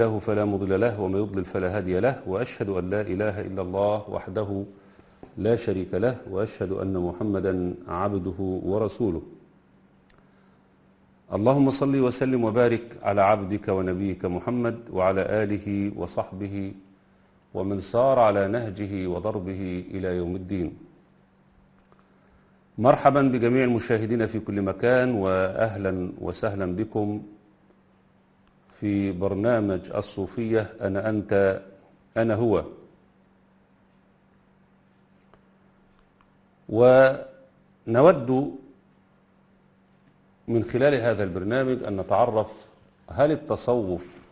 له فلا مضل له وما يضلل فلا هادي له وأشهد أن لا إله إلا الله وحده لا شريك له وأشهد أن محمدا عبده ورسوله اللهم صل وسلم وبارك على عبدك ونبيك محمد وعلى آله وصحبه ومن سار على نهجه وضربه إلى يوم الدين مرحبا بجميع المشاهدين في كل مكان وأهلا وسهلا بكم في برنامج الصوفية أنا أنت أنا هو ونود من خلال هذا البرنامج أن نتعرف هل التصوف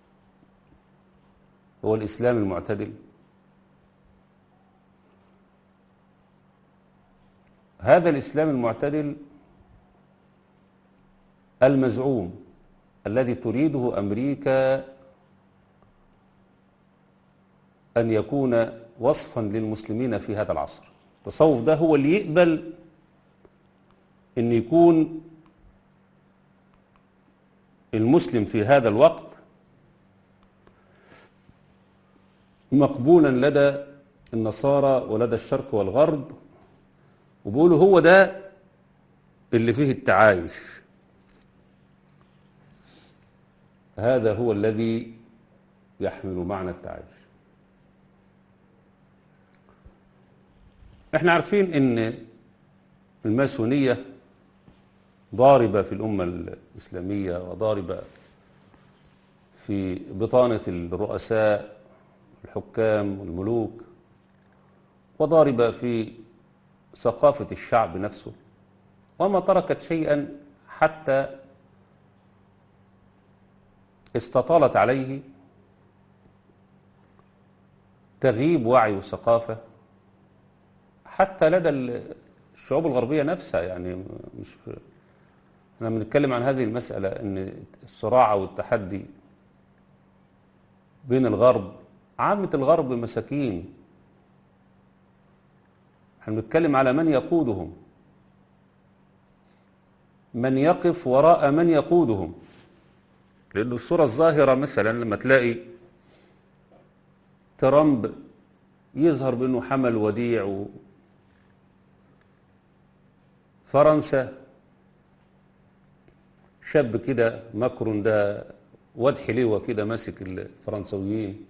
هو الإسلام المعتدل هذا الإسلام المعتدل المزعوم الذي تريده أمريكا أن يكون وصفا للمسلمين في هذا العصر التصوف ده هو اللي يقبل أن يكون المسلم في هذا الوقت مقبولا لدى النصارى ولدى الشرق والغرب وبيقولوا هو ده اللي فيه التعايش هذا هو الذي يحمل معنى التعايش احنا عارفين ان الماسونية ضاربة في الأمة الإسلامية وضاربة في بطانة الرؤساء الحكام والملوك وضاربة في ثقافة الشعب نفسه وما تركت شيئا حتى استطالت عليه تغييب وعي وثقافة حتى لدى الشعوب الغربية نفسها يعني مش احنا بنتكلم عن هذه المسألة ان الصراع والتحدي بين الغرب عامة الغرب مساكين احنا بنتكلم على من يقودهم من يقف وراء من يقودهم لأن الصورة الظاهرة مثلا لما تلاقي ترامب يظهر بأنه حمل وديع و فرنسا شاب كده ماكرون ده واد حليوة كده ماسك الفرنسويين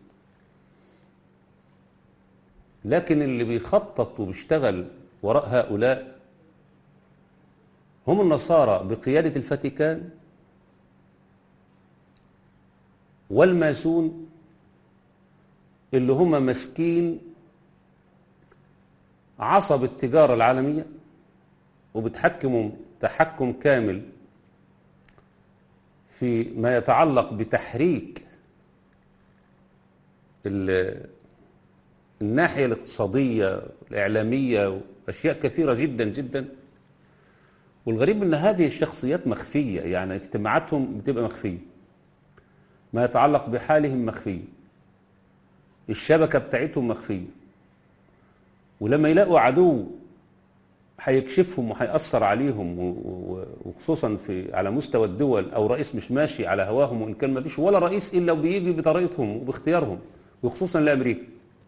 لكن اللي بيخطط وبيشتغل وراء هؤلاء هم النصارى بقيادة الفاتيكان والماسون اللي هم ماسكين عصب التجارة العالمية وبتحكموا تحكم كامل في ما يتعلق بتحريك الناحية الاقتصادية الإعلامية وأشياء كثيرة جدا جدا والغريب أن هذه الشخصيات مخفية يعني اجتماعاتهم بتبقى مخفية ما يتعلق بحالهم مخفية الشبكة بتاعتهم مخفية ولما يلاقوا عدو هيكشفهم وهيأثر عليهم وخصوصا في على مستوى الدول أو رئيس مش ماشي على هواهم وإن كان ما فيش ولا رئيس إلا وبيجي بطريقتهم وباختيارهم وخصوصا لأمريكا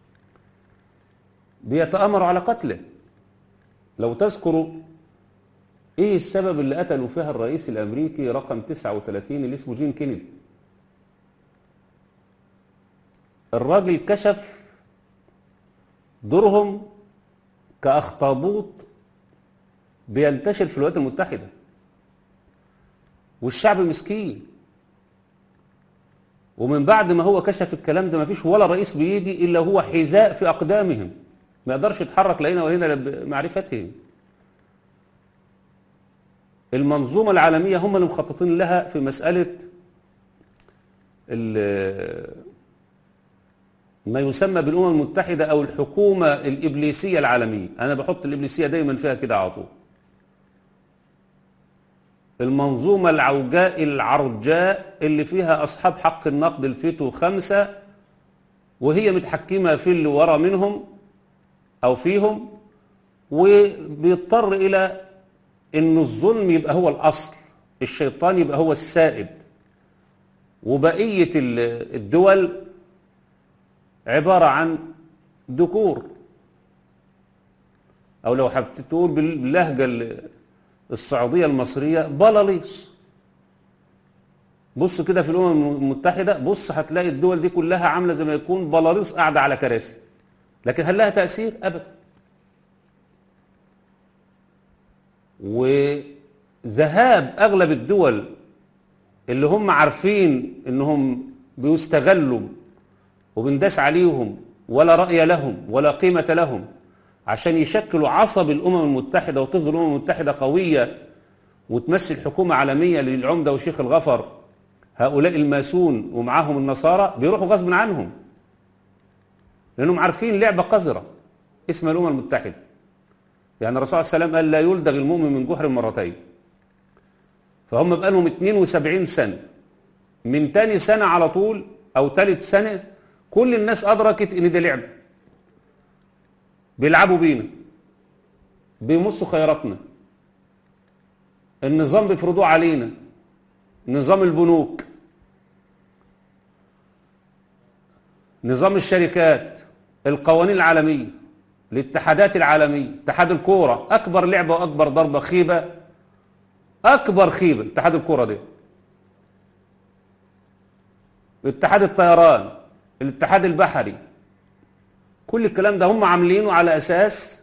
بيتأمروا على قتله لو تذكروا ايه السبب اللي قتلوا فيها الرئيس الامريكي رقم 39 اللي اسمه جين كينيدي الراجل كشف دورهم كاخطابوط بينتشر في الولايات المتحدة والشعب مسكين ومن بعد ما هو كشف الكلام ده ما فيش ولا رئيس بيدي الا هو حذاء في اقدامهم ما يقدرش يتحرك لهنا وهنا بمعرفتهم المنظومة العالمية هم اللي مخططين لها في مسألة ما يسمى بالأمم المتحدة أو الحكومة الإبليسية العالمية أنا بحط الإبليسية دايما فيها كده على طول المنظومة العوجاء العرجاء اللي فيها أصحاب حق النقد الفيتو خمسة وهي متحكمة في اللي ورا منهم أو فيهم وبيضطر إلى أن الظلم يبقى هو الأصل الشيطان يبقى هو السائد وبقية ال- الدول عبارة عن ذكور أو لو حبيت تقول بال- باللهجة ال- السعودية المصرية بلاليص بص كده في الأمم المتحدة بص هتلاقي الدول دي كلها عاملة زي ما يكون بلاليص قاعدة على كراسي لكن هل لها تأثير؟ أبدا وذهاب أغلب الدول اللي هم عارفين انهم بيستغلوا وبنداس عليهم ولا رأي لهم ولا قيمة لهم عشان يشكلوا عصب الأمم المتحدة وتفضل الأمم المتحدة قوية وتمثل حكومة عالمية للعمدة وشيخ الغفر هؤلاء الماسون ومعاهم النصارى بيروحوا غصب عنهم لأنهم عارفين لعبة قذرة اسمها الأمم المتحدة يعني الرسول صلى الله عليه وسلم قال لا يلدغ المؤمن من جحر مرتين فهم بقالهم 72 سنة من تاني سنة على طول أو تالت سنة كل الناس أدركت إن ده لعبة بيلعبوا بينا بيمصوا خيراتنا النظام بيفرضوه علينا نظام البنوك نظام الشركات القوانين العالمية الاتحادات العالمية اتحاد الكورة أكبر لعبة وأكبر ضربة خيبة أكبر خيبة اتحاد الكورة ده اتحاد الطيران الاتحاد البحري كل الكلام ده هم عاملينه على أساس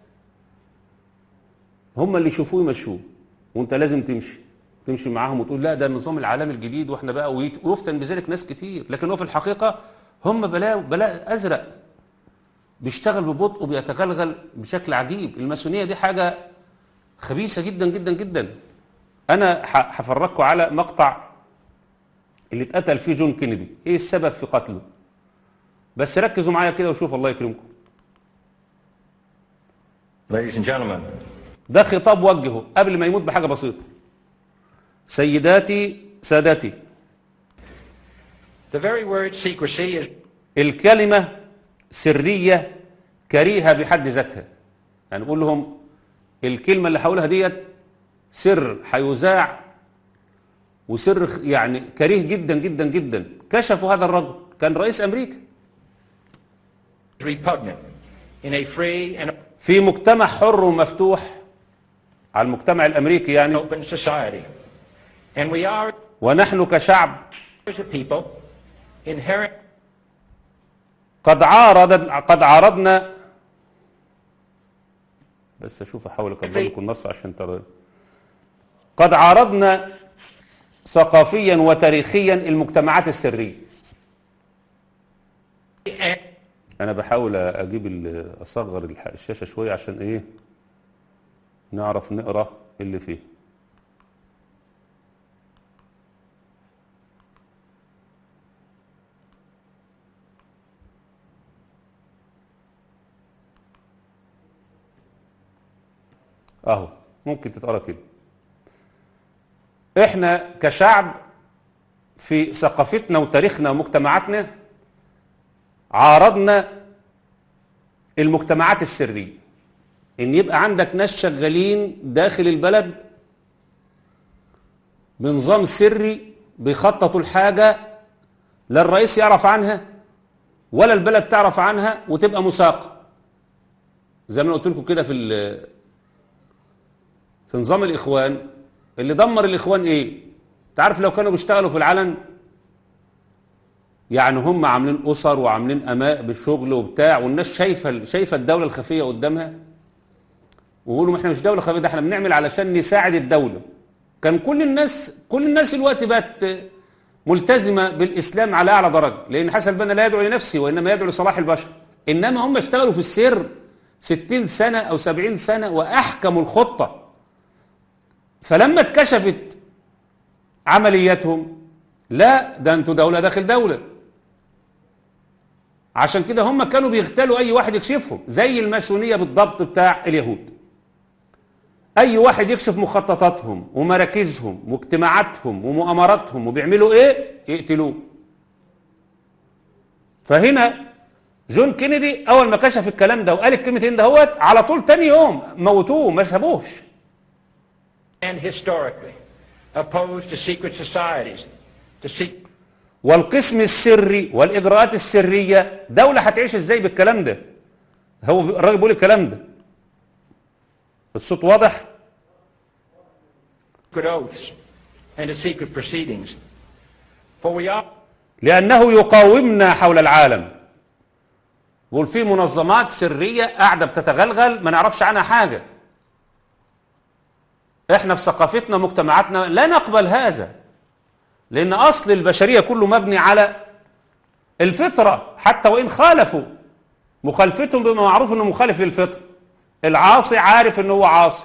هم اللي يشوفوه يمشوه وانت لازم تمشي تمشي معاهم وتقول لا ده النظام العالمي الجديد واحنا بقى ويت- ويفتن بذلك ناس كتير لكن هو في الحقيقة هم بلاء بلاء أزرق بيشتغل ببطء وبيتغلغل بشكل عجيب الماسونية دي حاجة خبيثة جدا جدا جدا أنا ح- هفرجكم على مقطع اللي اتقتل فيه جون كينيدي إيه السبب في قتله بس ركزوا معايا كده وشوف الله يكرمكم Ladies and gentlemen, ده خطاب وجهه قبل ما يموت بحاجة بسيطة سيداتي سادتي the very word secrecy is الكلمة سرية كريهة بحد ذاتها يعني نقول لهم الكلمة اللي هقولها ديت سر هيذاع وسر خ- يعني كريه جدا جدا جدا كشفوا هذا الرجل كان رئيس أمريكا repugnant in a free and في مجتمع حر ومفتوح على المجتمع الأمريكي يعني open society. And we are, ونحن كشعب as a people, inherent قد عارض قد عارضنا بس اشوف احاول اكبر لكم النص عشان ترى قد عارضنا ثقافيا وتاريخيا المجتمعات السريه and انا بحاول اجيب ال- اصغر الح- الشاشه شويه عشان ايه نعرف نقرا اللي فيه اهو ممكن تتقرا كده احنا كشعب في ثقافتنا وتاريخنا ومجتمعاتنا عارضنا المجتمعات السرية ان يبقى عندك ناس شغالين داخل البلد بنظام سري بيخططوا الحاجة لا الرئيس يعرف عنها ولا البلد تعرف عنها وتبقى مساقة زي ما أنا قلت لكم كده في ال- في نظام الإخوان اللي دمر الإخوان إيه تعرف لو كانوا بيشتغلوا في العلن يعني هم عاملين أسر وعاملين أماء بالشغل وبتاع والناس شايفة شايفة الدولة الخفية قدامها ويقولوا ما احنا مش دولة خفية ده احنا بنعمل علشان نساعد الدولة كان كل الناس كل الناس الوقت بقت ملتزمة بالإسلام على أعلى درجة لأن حسن البنا لا يدعو لنفسه وإنما يدعو لصلاح البشر إنما هم اشتغلوا في السر ستين سنة أو سبعين سنة وأحكموا الخطة فلما اتكشفت عملياتهم لا ده انتوا دولة داخل دولة عشان كده هم كانوا بيغتالوا اي واحد يكشفهم زي الماسونية بالضبط بتاع اليهود اي واحد يكشف مخططاتهم ومراكزهم واجتماعاتهم ومؤامراتهم وبيعملوا ايه يقتلوه فهنا جون كينيدي اول ما كشف الكلام ده وقال الكلمتين دهوت على طول تاني يوم موتوه ما سابوش and historically opposed to secret societies, to seek والقسم السري والإجراءات السرية دولة هتعيش ازاي بالكلام ده هو الراجل بيقول الكلام ده الصوت واضح secret oaths and to secret proceedings. For we are لأنه يقاومنا حول العالم بيقول في منظمات سرية قاعدة بتتغلغل ما نعرفش عنها حاجة احنا في ثقافتنا مجتمعاتنا لا نقبل هذا لأن أصل البشرية كله مبني على الفطرة حتى وإن خالفوا مخالفتهم بما معروف أنه مخالف للفطرة العاصي عارف أنه هو عاصي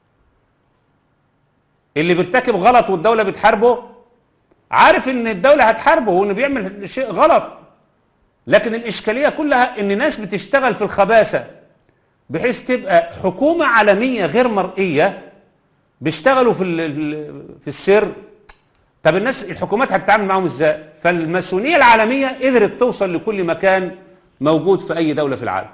اللي بيرتكب غلط والدولة بتحاربه عارف ان الدولة هتحاربه وانه بيعمل شيء غلط لكن الاشكالية كلها ان ناس بتشتغل في الخباثة بحيث تبقى حكومة عالمية غير مرئية بيشتغلوا في ال- في السر طب الناس الحكومات هتتعامل معاهم ازاي فالماسونية العالمية قدرت توصل لكل مكان موجود في اي دولة في العالم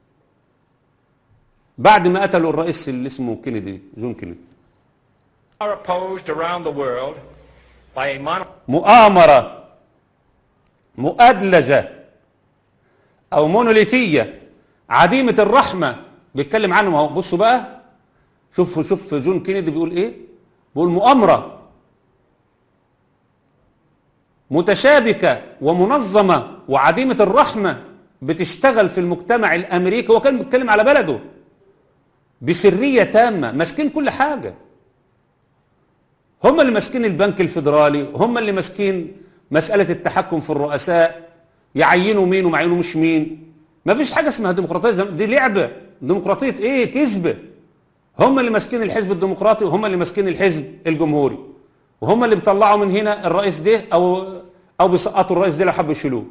بعد ما قتلوا الرئيس اللي اسمه كينيدي جون كينيدي opposed around the world by a mono مؤامرة مؤدلجة أو مونوليثية عديمة الرحمة بيتكلم عنهم اهو بصوا بقى شوف شوف جون كينيدي بيقول ايه بيقول مؤامرة متشابكة ومنظمة وعديمة الرحمة بتشتغل في المجتمع الأمريكي هو كان بيتكلم على بلده بسرية تامة ماسكين كل حاجة هم اللي ماسكين البنك الفيدرالي هم اللي ماسكين مسألة التحكم في الرؤساء يعينوا مين وما يعينوش مين ما فيش حاجة اسمها ديمقراطية زم- دي لعبة ديمقراطية ايه كذبة هم اللي ماسكين الحزب الديمقراطي وهم اللي ماسكين الحزب الجمهوري وهم اللي بيطلعوا من هنا الرئيس ده او او بيسقطوا الرئيس ده لو حبوا يشيلوه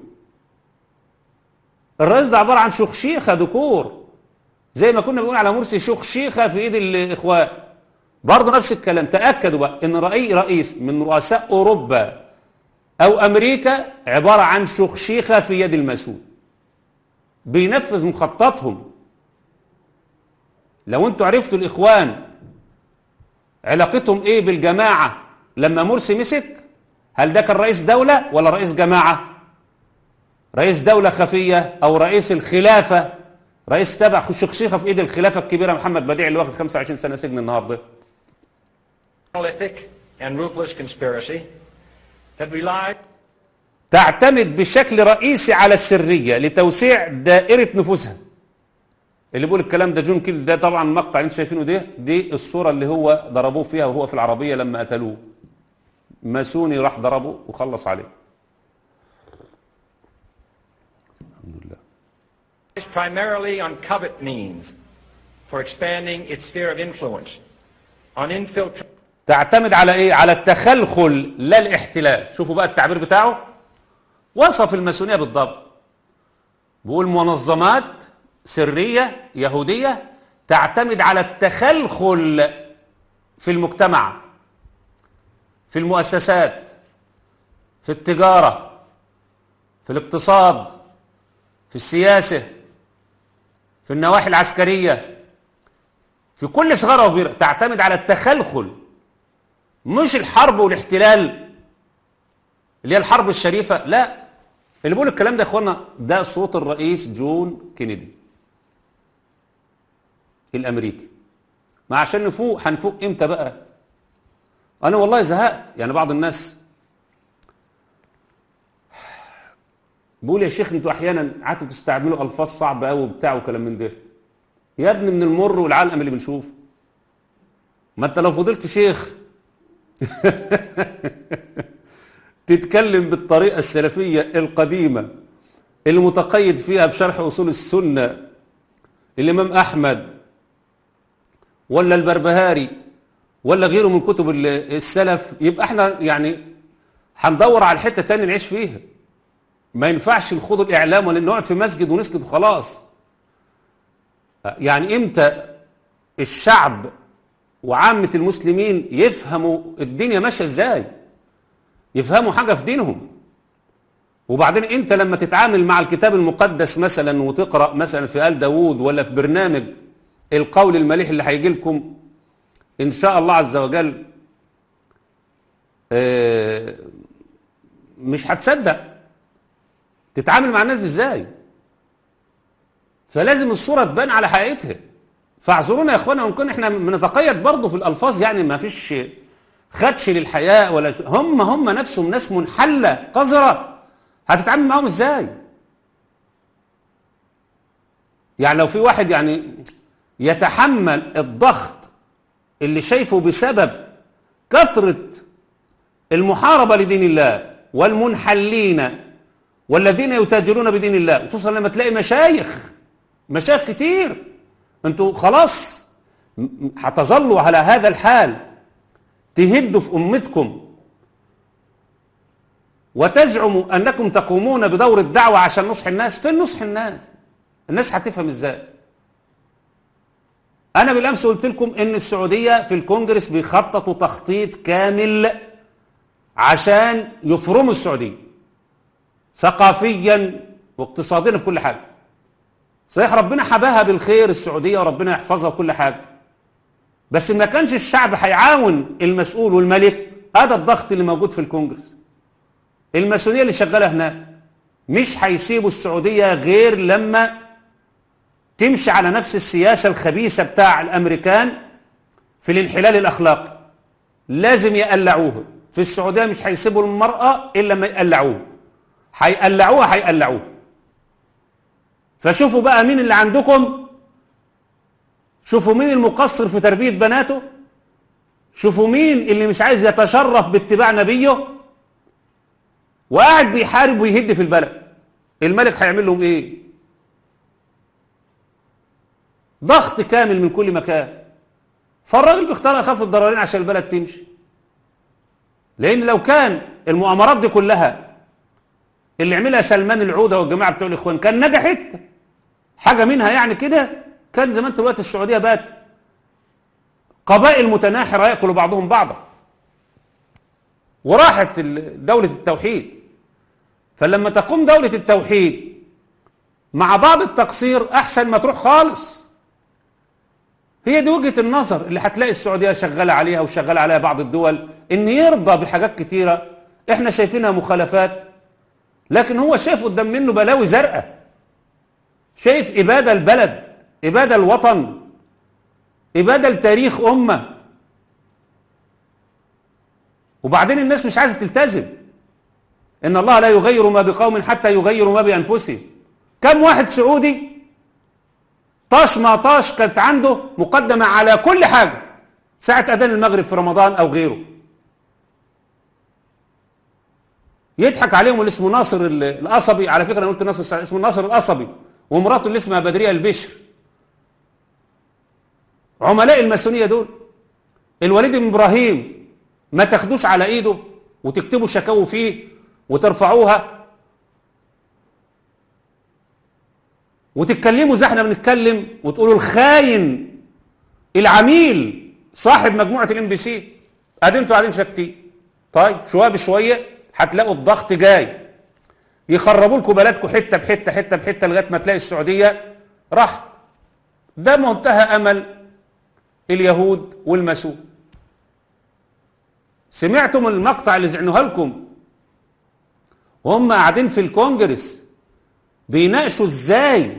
الرئيس ده عبارة عن شخشيخة ديكور زي ما كنا بنقول على مرسي شخشيخة في ايد الاخوان برضه نفس الكلام تأكدوا بقى ان رأي رئيس من رؤساء اوروبا او امريكا عبارة عن شخشيخة في يد المسؤول بينفذ مخططهم لو انتوا عرفتوا الاخوان علاقتهم ايه بالجماعة لما مرسي مسك هل ده كان رئيس دولة ولا رئيس جماعة رئيس دولة خفية او رئيس الخلافة رئيس تبع شخشيخة في ايد الخلافة الكبيرة محمد بديع اللي واخد 25 سنة سجن النهارده monolithic and ruthless conspiracy that relied تعتمد بشكل رئيسي على السرية لتوسيع دائرة نفوذها اللي بيقول الكلام ده جون كيل ده طبعا المقطع اللي انتم شايفينه ده دي الصورة اللي هو ضربوه فيها وهو في العربية لما قتلوه ماسوني راح ضربه وخلص عليه الحمد لله primarily on covert means for expanding its sphere of influence, on infiltration تعتمد على ايه على التخلخل لا الاحتلال شوفوا بقى التعبير بتاعه وصف الماسونية بالضبط بيقول منظمات سرية يهودية تعتمد على التخلخل في المجتمع في المؤسسات في التجارة في الاقتصاد في السياسة في النواحي العسكرية في كل صغيرة وكبيرة تعتمد على التخلخل مش الحرب والاحتلال اللي هي الحرب الشريفة لا اللي بيقول الكلام ده يا اخوانا ده صوت الرئيس جون كينيدي الامريكي ما عشان نفوق هنفوق امتى بقى انا والله زهقت يعني بعض الناس بيقول يا شيخ انتوا احيانا قعدتوا تستعملوا الفاظ صعبه قوي وبتاع وكلام من ده يا ابني من المر والعلقم اللي بنشوفه ما انت لو فضلت شيخ تتكلم بالطريقة السلفية القديمة اللي متقيد فيها بشرح أصول السنة الإمام أحمد ولا البربهاري ولا غيره من كتب ال- السلف يبقى احنا يعني هندور على الحتة تاني نعيش فيها ما ينفعش نخوض الإعلام ولا نقعد في مسجد ونسكت وخلاص يعني امتى الشعب وعامة المسلمين يفهموا الدنيا ماشية ازاي يفهموا حاجة في دينهم وبعدين انت لما تتعامل مع الكتاب المقدس مثلا وتقرأ مثلا في آل داوود ولا في برنامج القول المليح اللي هيجي لكم ان شاء الله عز وجل آه، مش هتصدق تتعامل مع الناس دي ازاي فلازم الصورة تبان على حقيقتها فاعذرونا يا اخوانا ممكن احنا بنتقيد برضه في الالفاظ يعني ما فيش خدش للحياء ولا ش- هم هم نفسهم ناس منحلة قذرة هتتعامل معاهم ازاي يعني لو في واحد يعني يتحمل الضغط اللي شايفه بسبب كثرة المحاربة لدين الله والمنحلين والذين يتاجرون بدين الله خصوصا لما تلاقي مشايخ مشايخ كتير انتوا خلاص م- م- هتظلوا على هذا الحال تهدوا في أمتكم وتزعموا أنكم تقومون بدور الدعوة عشان نصح الناس فين نصح الناس الناس هتفهم ازاي أنا بالأمس قلت لكم إن السعودية في الكونجرس بيخططوا تخطيط كامل عشان يفرموا السعودية ثقافيا واقتصاديا في كل حاجة صحيح ربنا حباها بالخير السعودية وربنا يحفظها وكل حاجة بس ما كانش الشعب هيعاون المسؤول والملك هذا الضغط اللي موجود في الكونجرس الماسونية اللي شغالة هناك مش هيسيبوا السعودية غير لما تمشي على نفس السياسة الخبيثة بتاع الأمريكان في الانحلال الأخلاقي لازم يقلعوها في السعودية مش هيسيبوا المرأة إلا ما يقلعوها هيقلعوها هيقلعوها فشوفوا بقى مين اللي عندكم شوفوا مين المقصر في تربية بناته شوفوا مين اللي مش عايز يتشرف باتباع نبيه وقاعد بيحارب ويهد في البلد الملك هيعمل لهم ايه ضغط كامل من كل مكان فالراجل بيختار اخف الضررين عشان البلد تمشي لان لو كان المؤامرات دي كلها اللي عملها سلمان العودة والجماعة بتوع الاخوان كان نجحت حاجة منها يعني كده كان زمان دلوقتي السعودية بقت قبائل متناحرة يأكلوا بعضهم بعضا وراحت ال- دولة التوحيد فلما تقوم دولة التوحيد مع بعض التقصير أحسن ما تروح خالص هي دي وجهة النظر اللي هتلاقي السعودية شغالة عليها وشغالة عليها بعض الدول إن يرضى بحاجات كتيرة إحنا شايفينها مخالفات لكن هو شايف قدام منه بلاوي زرقاء شايف إبادة البلد إبادة الوطن إبادة لتاريخ أمة وبعدين الناس مش عايزة تلتزم إن الله لا يغير ما بقوم حتى يغيروا ما بأنفسهم كم واحد سعودي طاش ما طاش كانت عنده مقدمة على كل حاجة ساعة أذان المغرب في رمضان أو غيره يضحك عليهم اللي اسمه ناصر ال- القصبي على فكرة أنا قلت ناصر السعيد، اسمه ناصر القصبي ومراته اللي اسمها بدرية البشر عملاء الماسونية دول الوليد بن إبراهيم ما تاخدوش على إيده وتكتبوا شكاوي فيه وترفعوها وتتكلموا زي احنا بنتكلم وتقولوا الخاين العميل صاحب مجموعة الام بي سي ادي انتوا قاعدين ساكتين طيب شويه بشويه هتلاقوا الضغط جاي يخربوا لكم بلدكم حته بحته حته بحته لغايه ما تلاقي السعوديه راح ده منتهى امل اليهود والمسيح سمعتم المقطع اللي زعنوها لكم وهم قاعدين في الكونجرس بيناقشوا ازاي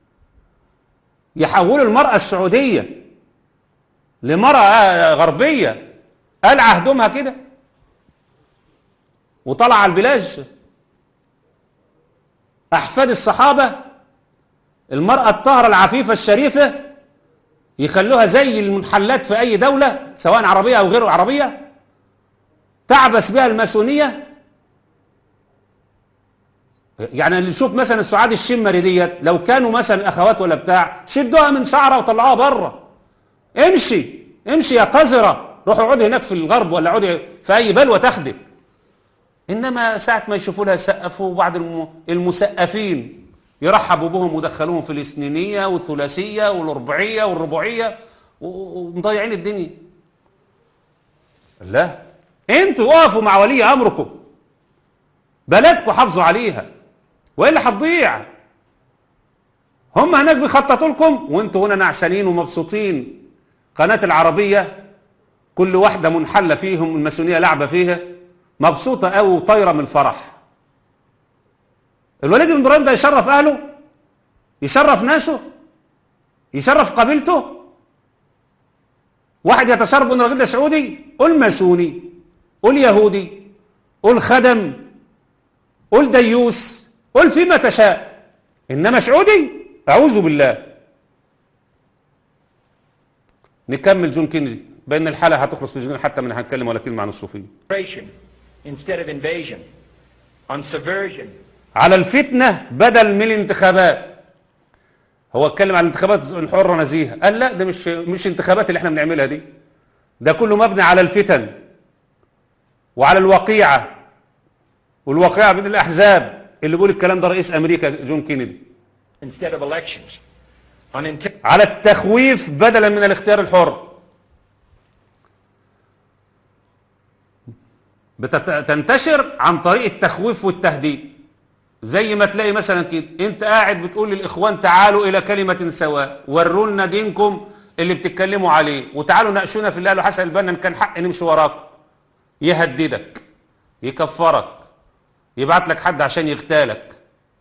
يحولوا المرأة السعودية لمرأة غربية قال عهدهمها كده وطلع على البلاج أحفاد الصحابة المرأة الطاهرة العفيفة الشريفة يخلوها زي المنحلات في أي دولة سواء عربية أو غير عربية تعبس بها الماسونية يعني اللي يشوف مثلا السعاد الشمري ديت لو كانوا مثلا اخوات ولا بتاع شدوها من شعرها وطلعوها بره امشي امشي يا قذرة روحوا اقعدي هناك في الغرب ولا اقعدي في اي بلوى تاخدك انما ساعة ما يشوفوا لها يسقفوا وبعض الم- المسقفين يرحبوا بهم ودخلوهم في الاثنينية والثلاثية والاربعية والرباعية و- ومضيعين الدنيا لا انتوا وقفوا مع ولي امركم بلدكم حافظوا عليها والا هتضيع هم هناك بيخططوا لكم وانتوا هنا نعسانين ومبسوطين قناة العربية كل واحدة منحلة فيهم الماسونية لعبة فيها مبسوطة قوي وطايرة من الفرح الوليد بن ابراهيم ده يشرف اهله يشرف ناسه يشرف قبيلته واحد يتشرف ان الراجل ده سعودي قول ماسوني قول يهودي قول خدم قول ديوس قول فيما تشاء انما سعودي اعوذ بالله نكمل جون كينيدي بان الحلقه هتخلص في جون حتى من هنتكلم ولا كلمه عن الصوفيه instead of invasion, on subversion, على الفتنة بدل من الانتخابات هو اتكلم عن الانتخابات الحرة نزيهة قال لا ده مش مش انتخابات اللي احنا بنعملها دي ده كله مبني على الفتن وعلى الوقيعة والوقيعة بين الأحزاب اللي بيقول الكلام ده رئيس أمريكا جون كينيدي instead of elections, on inti- على التخويف بدلا من الاختيار الحر بتنتشر عن طريق التخويف والتهديد زي ما تلاقي مثلا كده انت قاعد بتقول للاخوان تعالوا الى كلمة سواء ورونا دينكم اللي بتتكلموا عليه وتعالوا ناقشونا في اللي قاله حسن البنا ان كان حق نمشي وراك يهددك يكفرك يبعت لك حد عشان يغتالك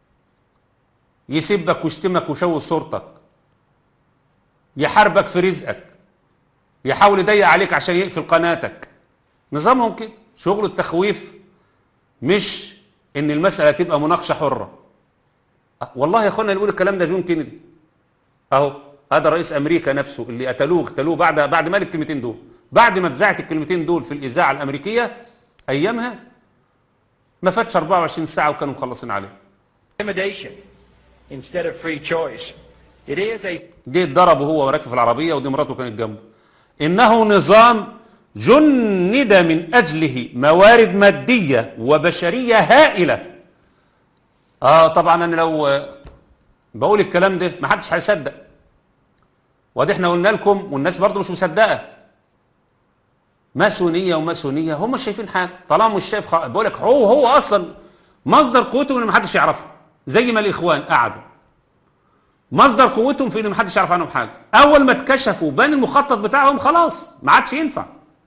يسبك ويشتمك ويشوه صورتك يحاربك في رزقك يحاول يضيق عليك عشان يقفل قناتك نظامهم كده شغل التخويف مش ان المسألة تبقى مناقشة حرة أه، والله يا اخوانا اللي بيقول الكلام ده جون كينيدي اهو هذا رئيس امريكا نفسه اللي قتلوه قتلوه بعد بعد ما قال الكلمتين دول بعد ما اتذاعت الكلمتين دول في الاذاعه الامريكيه ايامها ما فاتش 24 ساعه وكانوا مخلصين عليه intimidation instead of free choice. It is a جه اتضرب وهو راكب في العربيه ودي مراته كانت جنبه انه نظام جند من اجله موارد ماديه وبشريه هائله اه طبعا انا لو آه، بقول الكلام ده ما حدش هيصدق وادي احنا قلنا لكم والناس برضو مش مصدقه ماسونيه وماسونيه هم مش شايفين حاجه طالما مش شايف خ... بقول لك هو هو اصلا مصدر قوته ان ما حدش يعرفه زي ما الاخوان قعدوا مصدر قوتهم في ان ما حدش يعرف عنهم حاجه اول ما اتكشفوا بان المخطط بتاعهم خلاص ما عادش ينفع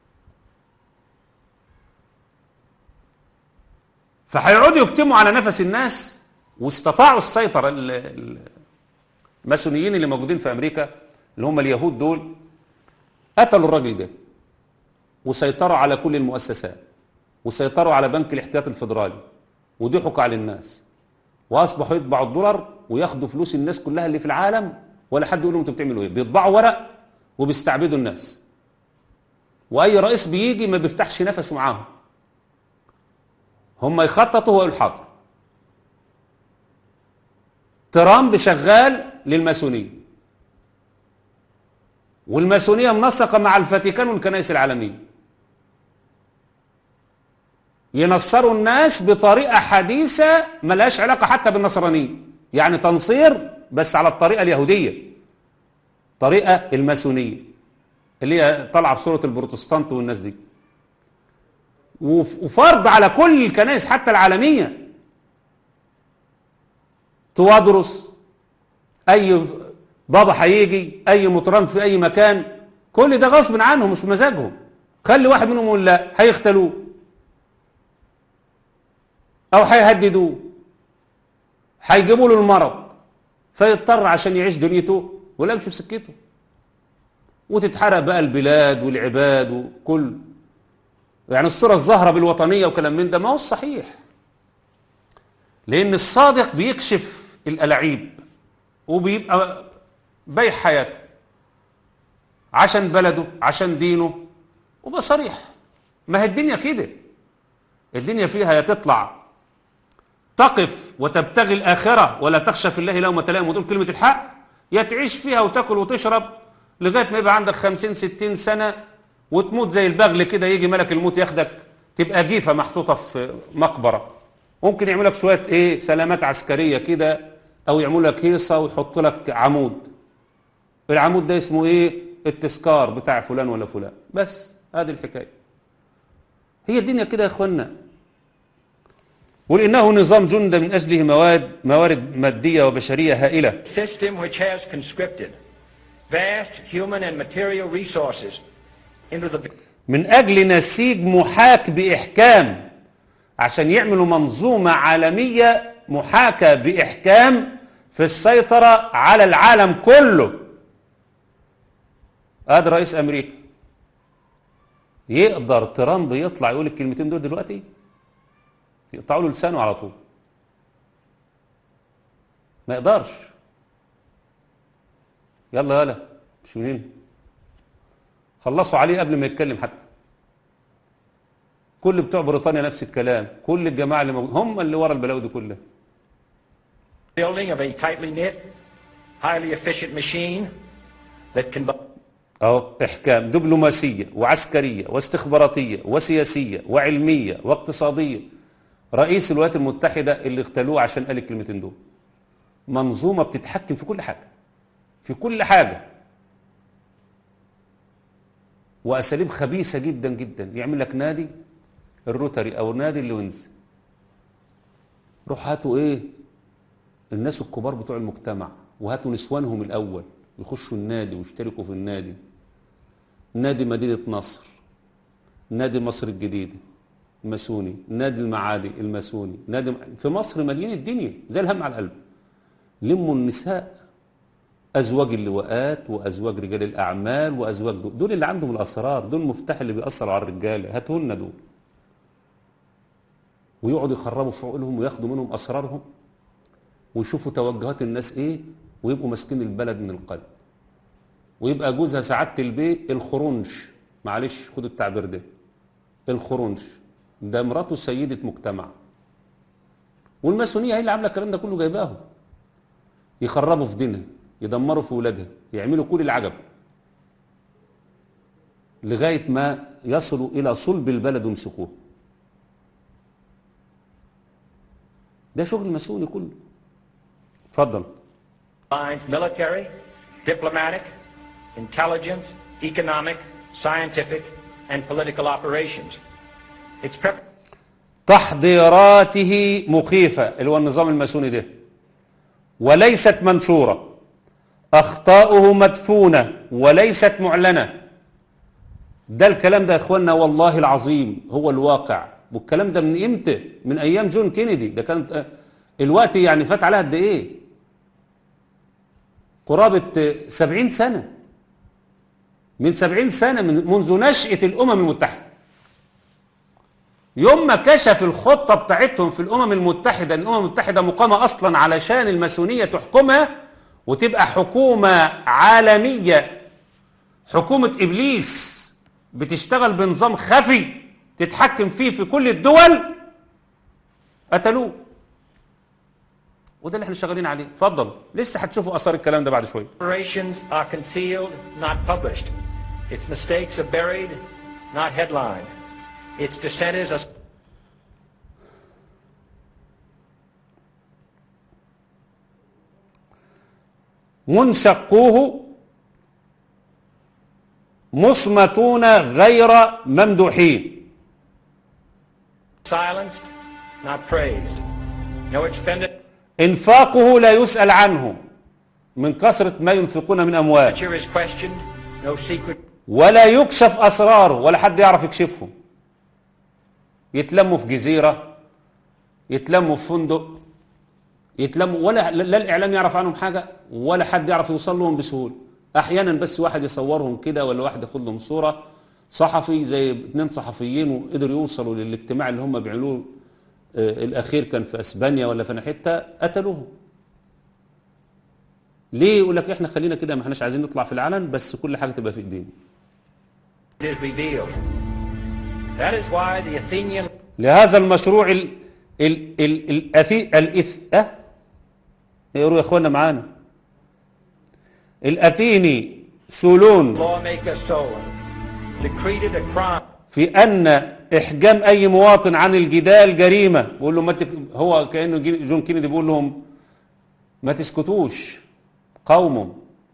فهيقعدوا يكتموا على نفس الناس واستطاعوا السيطره ال- ال- الماسونيين اللي موجودين في امريكا اللي هم اليهود دول قتلوا الراجل ده وسيطروا على كل المؤسسات وسيطروا على بنك الاحتياط الفيدرالي وضحكوا على الناس واصبحوا يطبعوا الدولار وياخدوا فلوس الناس كلها اللي في العالم ولا حد يقول لهم انتوا بتعملوا ايه بيطبعوا ورق وبيستعبدوا الناس واي رئيس بيجي ما بيفتحش نفسه معاهم هم يخططوا ويقول حاضر ترامب شغال للماسونيه والماسونيه منسقه مع الفاتيكان والكنائس العالميه ينصروا الناس بطريقة حديثة ملهاش علاقة حتى بالنصرانية يعني تنصير بس على الطريقة اليهودية طريقة الماسونية اللي هي طالعة في صورة البروتستانت والناس دي وف- وفرض على كل الكنائس حتى العالمية توادرس أي بابا هيجي أي مطران في أي مكان كل ده غصب عنهم مش بمزاجهم خلي واحد منهم يقول لا هيختلوه او هيهددوه هيجيبوا له المرض فيضطر عشان يعيش دنيته ولا يمشي في سكته وتتحرق بقى البلاد والعباد وكل يعني الصورة الظاهرة بالوطنية وكلام من ده ما هو الصحيح لأن الصادق بيكشف الألاعيب وبيبقى بيع حياته عشان بلده عشان دينه وبقى صريح ما هي الدنيا كده الدنيا فيها يا تطلع تقف وتبتغي الآخرة ولا تخشى في الله لومة لائم وتقول كلمة الحق يا تعيش فيها وتاكل وتشرب لغاية ما يبقى عندك خمسين ستين سنة وتموت زي البغل كده يجي ملك الموت ياخدك تبقى جيفة محطوطة في مقبرة ممكن يعمل لك شوية ايه سلامات عسكرية كده او يعمل لك هيصة ويحط لك عمود العمود ده اسمه ايه التذكار بتاع فلان ولا فلان بس هذه الحكاية هي الدنيا كده يا اخوانا قل إنه نظام جند من أجله مواد موارد مادية وبشرية هائلة system which has conscripted vast human and material resources into the من أجل نسيج محاك بإحكام عشان يعملوا منظومة عالمية محاكاة بإحكام في السيطرة على العالم كله ادي رئيس امريكا يقدر ترامب يطلع يقول الكلمتين دول دلوقتي يقطعوا له لسانه على طول ما يقدرش يلا يلا مش منين خلصوا عليه قبل ما يتكلم حتى كل بتوع بريطانيا نفس الكلام كل الجماعة اللي موجود هم اللي ورا البلاوي دي كلها building of a tightly knit, highly efficient machine that can أهو إحكام دبلوماسية وعسكرية واستخباراتية وسياسية وعلمية واقتصادية رئيس الولايات المتحدة اللي اغتالوه عشان قال الكلمتين دول منظومة بتتحكم في كل حاجة في كل حاجة وأساليب خبيثة جدا جدا يعمل لك نادي الروتري أو نادي اللوينز روح هاتوا إيه الناس الكبار بتوع المجتمع وهاتوا نسوانهم الأول يخشوا النادي ويشتركوا في النادي نادي مدينة نصر نادي مصر الجديدة الماسوني نادي المعادي الماسوني نادي في مصر مليان الدنيا زي الهم على القلب لموا النساء أزواج اللواءات وأزواج رجال الأعمال وأزواج دول, دول اللي عندهم الأسرار دول المفتاح اللي بيأثروا على الرجالة هاتونا دول ويقعدوا يخربوا في عقولهم وياخدوا منهم أسرارهم ويشوفوا توجهات الناس إيه ويبقوا ماسكين البلد من القلب ويبقى جوزها سعادة البيت الخرنش معلش خدوا التعبير ده الخرنش ده مراته سيدة مجتمع والماسونية هي اللي عاملة الكلام ده كله جايباهم يخربوا في دينها يدمروا في ولادها يعملوا كل العجب لغاية ما يصلوا إلى صلب البلد ويمسكوه ده شغل ماسوني كله اتفضل lines military, diplomatic, intelligence, economic, scientific, and political operations. Its prep- تحضيراته مخيفة اللي هو النظام الماسوني ده وليست منشورة أخطاؤه مدفونة وليست معلنة ده الكلام ده يا اخوانا والله العظيم هو الواقع والكلام ده من امتى من ايام جون كينيدي ده كانت الوقت يعني فات عليها قد ايه قرابة سبعين سنة من سبعين سنة من منذ نشأة الأمم المتحدة يوم ما كشف الخطة بتاعتهم في الأمم المتحدة أن الأمم المتحدة مقامة أصلا علشان الماسونية تحكمها وتبقى حكومة عالمية حكومة إبليس بتشتغل بنظام خفي تتحكم فيه في كل الدول قتلوه وده اللي احنا شغالين عليه اتفضل لسه هتشوفوا اثار الكلام ده بعد شويه operations are concealed, not published. Its mistakes are buried, not headlined. Its dissenters are منشقوه مصمتون غير ممدوحين silenced, not praised. No expenditure انفاقه لا يسأل عنه من كثرة ما ينفقون من أموال is questioned, no secret ولا يكشف أسراره ولا حد يعرف يكشفهم يتلموا في جزيرة يتلموا في فندق يتلموا ولا لا الإعلام يعرف عنهم حاجة ولا حد يعرف يوصل لهم بسهولة أحيانا بس واحد يصورهم كده ولا واحد ياخد لهم صورة صحفي زي اتنين صحفيين وقدروا يوصلوا للاجتماع اللي هم بيعملوه آه، الأخير كان في أسبانيا ولا في حتة قتلوهم ليه يقول لك احنا خلينا كده ما احناش عايزين نطلع في العلن بس كل حاجة تبقى في ايدينا is revealed. That is why the Athenian لهذا المشروع ال ال ال الأثي الإث أه يقولوا يا اخوانا معانا الأثيني سولون lawmaker Solon decreed a crime في أن إحجام أي مواطن عن الجدال جريمة بيقول له ما تف... هو كأنه جي- جون كينيدي بيقول لهم ما تسكتوش قوموا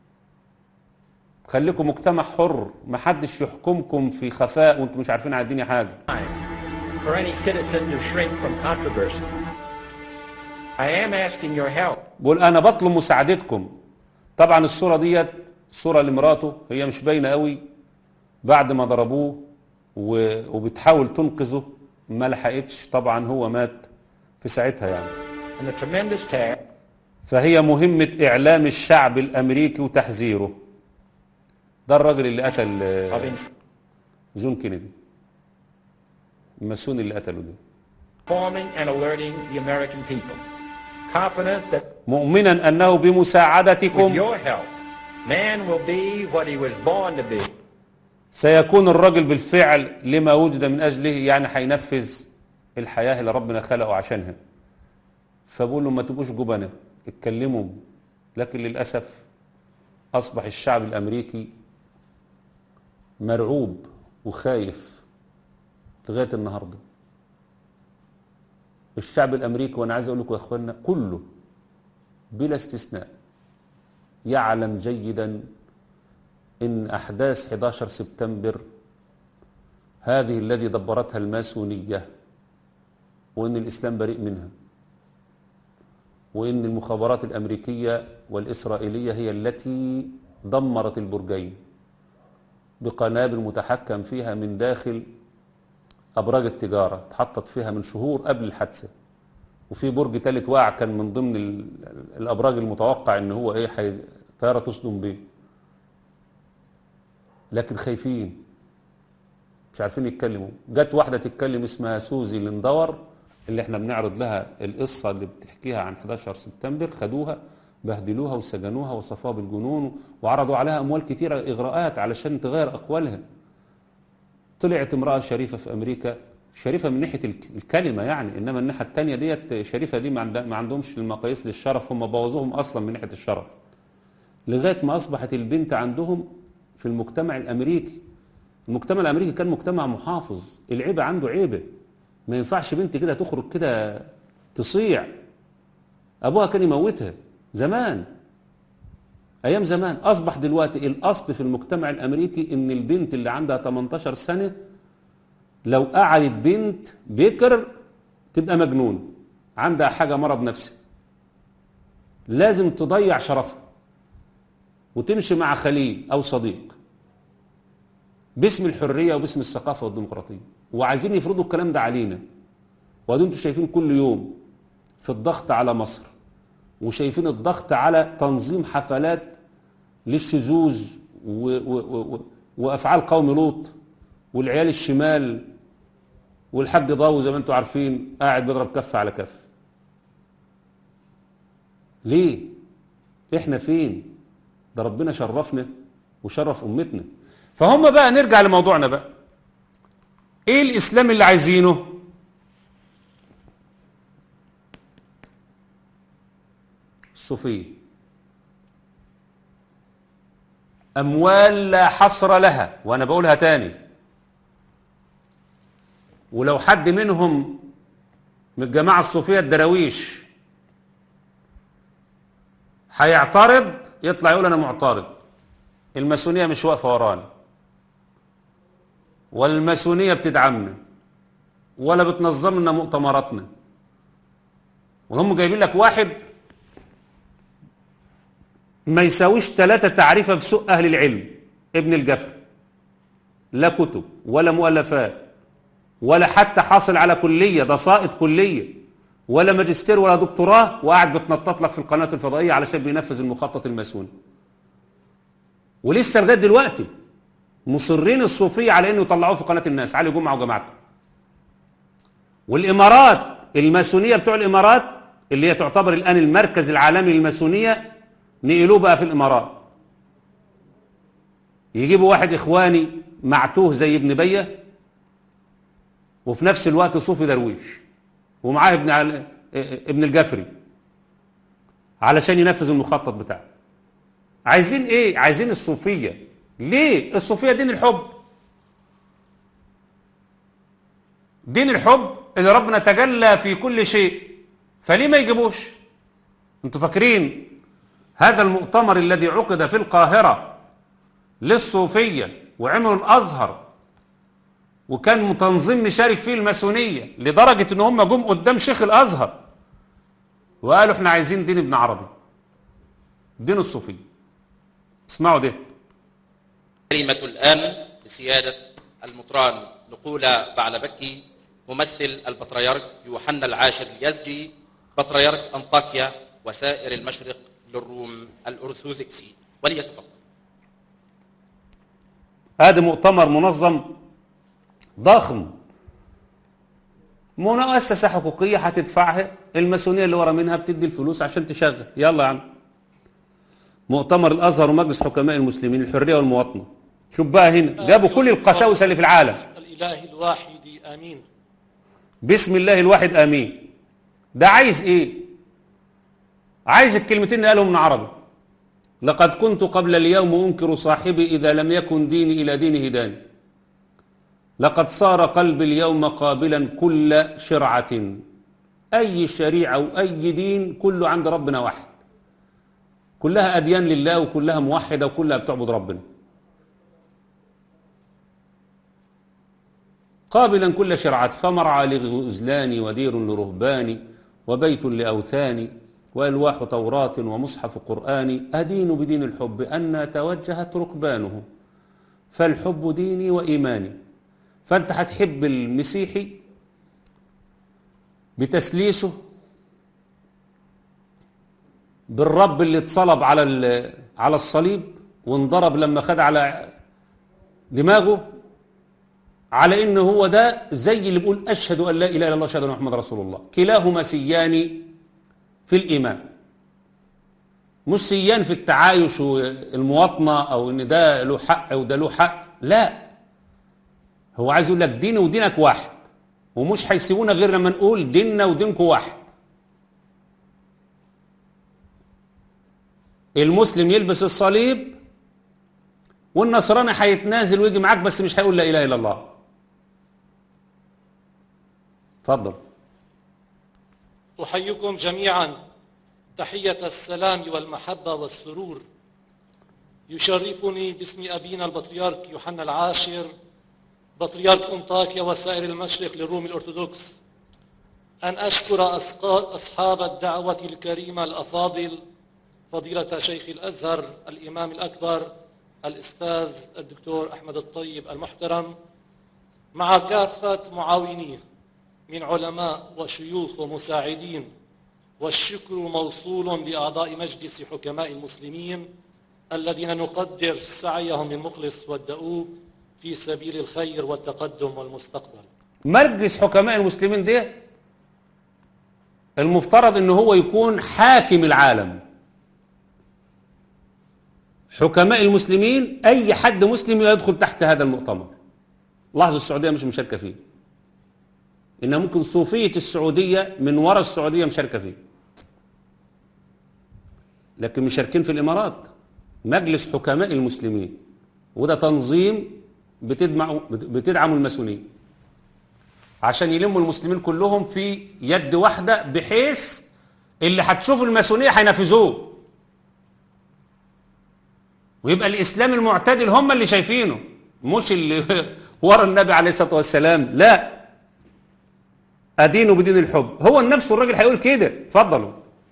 خليكم مجتمع حر ما حدش يحكمكم في خفاء وانتم مش عارفين على الدنيا حاجة for any citizen to shrink from controversy. I am asking your help بقول انا بطلب مساعدتكم طبعا الصورة ديت صورة لمراته هي مش باينة قوي بعد ما ضربوه و- وبتحاول تنقذه ما لحقتش طبعا هو مات في ساعتها يعني and the tremendous task فهي مهمة إعلام الشعب الأمريكي وتحذيره ده الراجل اللي قتل of آه، inf- جون كينيدي الماسون اللي قتله ده informing and alerting the American people. Confident that مؤمنا أنه with بمساعدتكم your help, man will be what he was born to be. سيكون الرجل بالفعل لما وجد من أجله يعني هينفذ الحياة اللي ربنا خلقه عشانها فبقول له ما تبقوش جبنة اتكلموا لكن للأسف أصبح الشعب الأمريكي مرعوب وخايف لغاية النهاردة الشعب الأمريكي وأنا عايز أقول لكم يا أخوانا كله بلا استثناء يعلم جيدا إن أحداث 11 سبتمبر هذه الذي دبرتها الماسونية وإن الإسلام بريء منها وإن المخابرات الأمريكية والإسرائيلية هي التي دمرت البرجين بقنابل متحكم فيها من داخل أبراج التجارة اتحطت فيها من شهور قبل الحادثة وفي برج تالت واقع كان من ضمن ال- الأبراج المتوقع إن هو إيه حي- طيارة تصدم بيه لكن خايفين مش عارفين يتكلموا جت واحدة تتكلم اسمها سوزي لندور اللي احنا بنعرض لها القصة اللي بتحكيها عن 11 سبتمبر خدوها بهدلوها وسجنوها وصفوها بالجنون وعرضوا عليها أموال كتيرة إغراءات علشان تغير أقوالها طلعت امرأة شريفة في أمريكا شريفة من ناحية الك- الكلمة يعني إنما الناحية التانية ديت شريفة دي ما عند- ما عندهمش المقاييس للشرف هم بوظوهم أصلا من ناحية الشرف لغاية ما أصبحت البنت عندهم في المجتمع الأمريكي المجتمع الأمريكي كان مجتمع محافظ العيبة عنده عيبة ما ينفعش بنت كده تخرج كده تصيع أبوها كان يموتها زمان أيام زمان أصبح دلوقتي الأصل في المجتمع الأمريكي إن البنت اللي عندها 18 سنة لو قعدت بنت بكر تبقى مجنون عندها حاجة مرض نفسي لازم تضيع شرفها وتمشي مع خليل أو صديق باسم الحرية وباسم الثقافة والديمقراطية وعايزين يفرضوا الكلام ده علينا وادي انتوا شايفين كل يوم في الضغط على مصر وشايفين الضغط على تنظيم حفلات للشذوذ و و و وافعال قوم لوط والعيال الشمال والحاج ضاو زي ما انتوا عارفين قاعد بيضرب كف على كف ليه احنا فين ده ربنا شرفنا وشرف امتنا فهم بقى نرجع لموضوعنا بقى ايه الاسلام اللي عايزينه الصوفية اموال لا حصر لها وانا بقولها تاني ولو حد منهم من الجماعة الصوفية الدراويش هيعترض يطلع يقول انا معترض الماسونية مش واقفة ورانا والماسونية بتدعمنا ولا بتنظم لنا مؤتمراتنا وهم جايبين لك واحد ما يساويش ثلاثة تعريفة بسوء أهل العلم ابن الجفر لا كتب ولا مؤلفات ولا حتى حاصل على كلية ده ساقط كلية ولا ماجستير ولا دكتوراه وقاعد بتنطط لك في القناة الفضائية علشان بينفذ المخطط الماسوني ولسه لغاية دلوقتي مصرين الصوفية على انه يطلعوه في قناة الناس علي جمعة وجماعته والامارات الماسونية بتوع الامارات اللي هي تعتبر الان المركز العالمي للماسونية نقلوه بقى في الامارات يجيبوا واحد اخواني معتوه زي ابن بيه وفي نفس الوقت صوفي درويش ومعاه ابن عل... ابن الجفري علشان ينفذ المخطط بتاعه عايزين ايه عايزين الصوفية ليه الصوفية دين الحب دين الحب اللي ربنا تجلى في كل شيء فليه ما يجيبوش انتوا فاكرين هذا المؤتمر الذي عقد في القاهرة للصوفية وعملوا الأزهر وكان تنظيم مشارك فيه الماسونية لدرجة ان هم جم قدام شيخ الأزهر وقالوا احنا عايزين دين ابن عربي دين الصوفية اسمعوا ده كلمة الآن لسيادة المطران نقولة بعلبكي ممثل البطريرك يوحنا العاشر اليزجي بطريرك أنطاكيا وسائر المشرق للروم الأرثوذكسي وليتفضل هذا مؤتمر منظم ضخم مؤسسة حقوقية هتدفعها الماسونية اللي ورا منها بتدي الفلوس عشان تشغل يلا يا عم مؤتمر الأزهر ومجلس حكماء المسلمين الحرية والمواطنة شوف بقى هنا جابوا كل القساوسة اللي في العالم الإله الواحد آمين بسم الله الواحد آمين ده عايز ايه عايز الكلمتين اللي قالهم من عربي لقد كنت قبل اليوم أنكر صاحبي إذا لم يكن ديني إلى دين هداني لقد صار قلبي اليوم قابلا كل شرعة أي شريعة وأي دين كله عند ربنا واحد كلها أديان لله وكلها موحدة وكلها بتعبد ربنا قابلا كل شرعة فمرعى لغزلان ودير لرهبان وبيت لأوثان وألواح توراة ومصحف قرآن أدين بدين الحب أن توجهت ركبانه فالحب ديني وإيماني فأنت هتحب المسيحي بتسليسه بالرب اللي اتصلب على ال- على الصليب وانضرب لما خد على دماغه على ان هو ده زي اللي بيقول اشهد ان لا اله الا الله اشهد ان محمد رسول الله كلاهما سيان في الايمان مش سيان في التعايش والمواطنه او ان ده له حق وده له حق لا هو عايز يقول لك ديني ودينك واحد ومش هيسيبونا غير لما نقول ديننا ودينكم واحد المسلم يلبس الصليب والنصراني هيتنازل ويجي معاك بس مش هيقول لا اله الا الله اتفضل أحييكم جميعا تحية السلام والمحبة والسرور يشرفني باسم أبينا البطريرك يوحنا العاشر بطريرك أنطاكيا وسائر المشرق للروم الأرثوذكس أن أشكر أسقا- أصحاب الدعوة الكريمة الأفاضل فضيلة شيخ الأزهر الإمام الأكبر الأستاذ الدكتور أحمد الطيب المحترم مع كافة معاونيه من علماء وشيوخ ومساعدين والشكر موصول لأعضاء مجلس حكماء المسلمين الذين نقدر سعيهم المخلص والدؤوب في سبيل الخير والتقدم والمستقبل مجلس حكماء المسلمين ده المفترض ان هو يكون حاكم العالم حكماء المسلمين اي حد مسلم يدخل تحت هذا المؤتمر لاحظوا السعودية مش مشاركة فيه انها ممكن صوفية السعودية من وراء السعودية مشاركة فيه لكن مشاركين في الامارات مجلس حكماء المسلمين وده تنظيم بتدمع بتدعم الماسونيه عشان يلموا المسلمين كلهم في يد واحدة بحيث اللي هتشوف الماسونية هينفذوه ويبقى الإسلام المعتدل هم اللي شايفينه مش اللي ورا النبي عليه الصلاة والسلام لا أدينه بدين الحب هو النفس والراجل هيقول كده اتفضلوا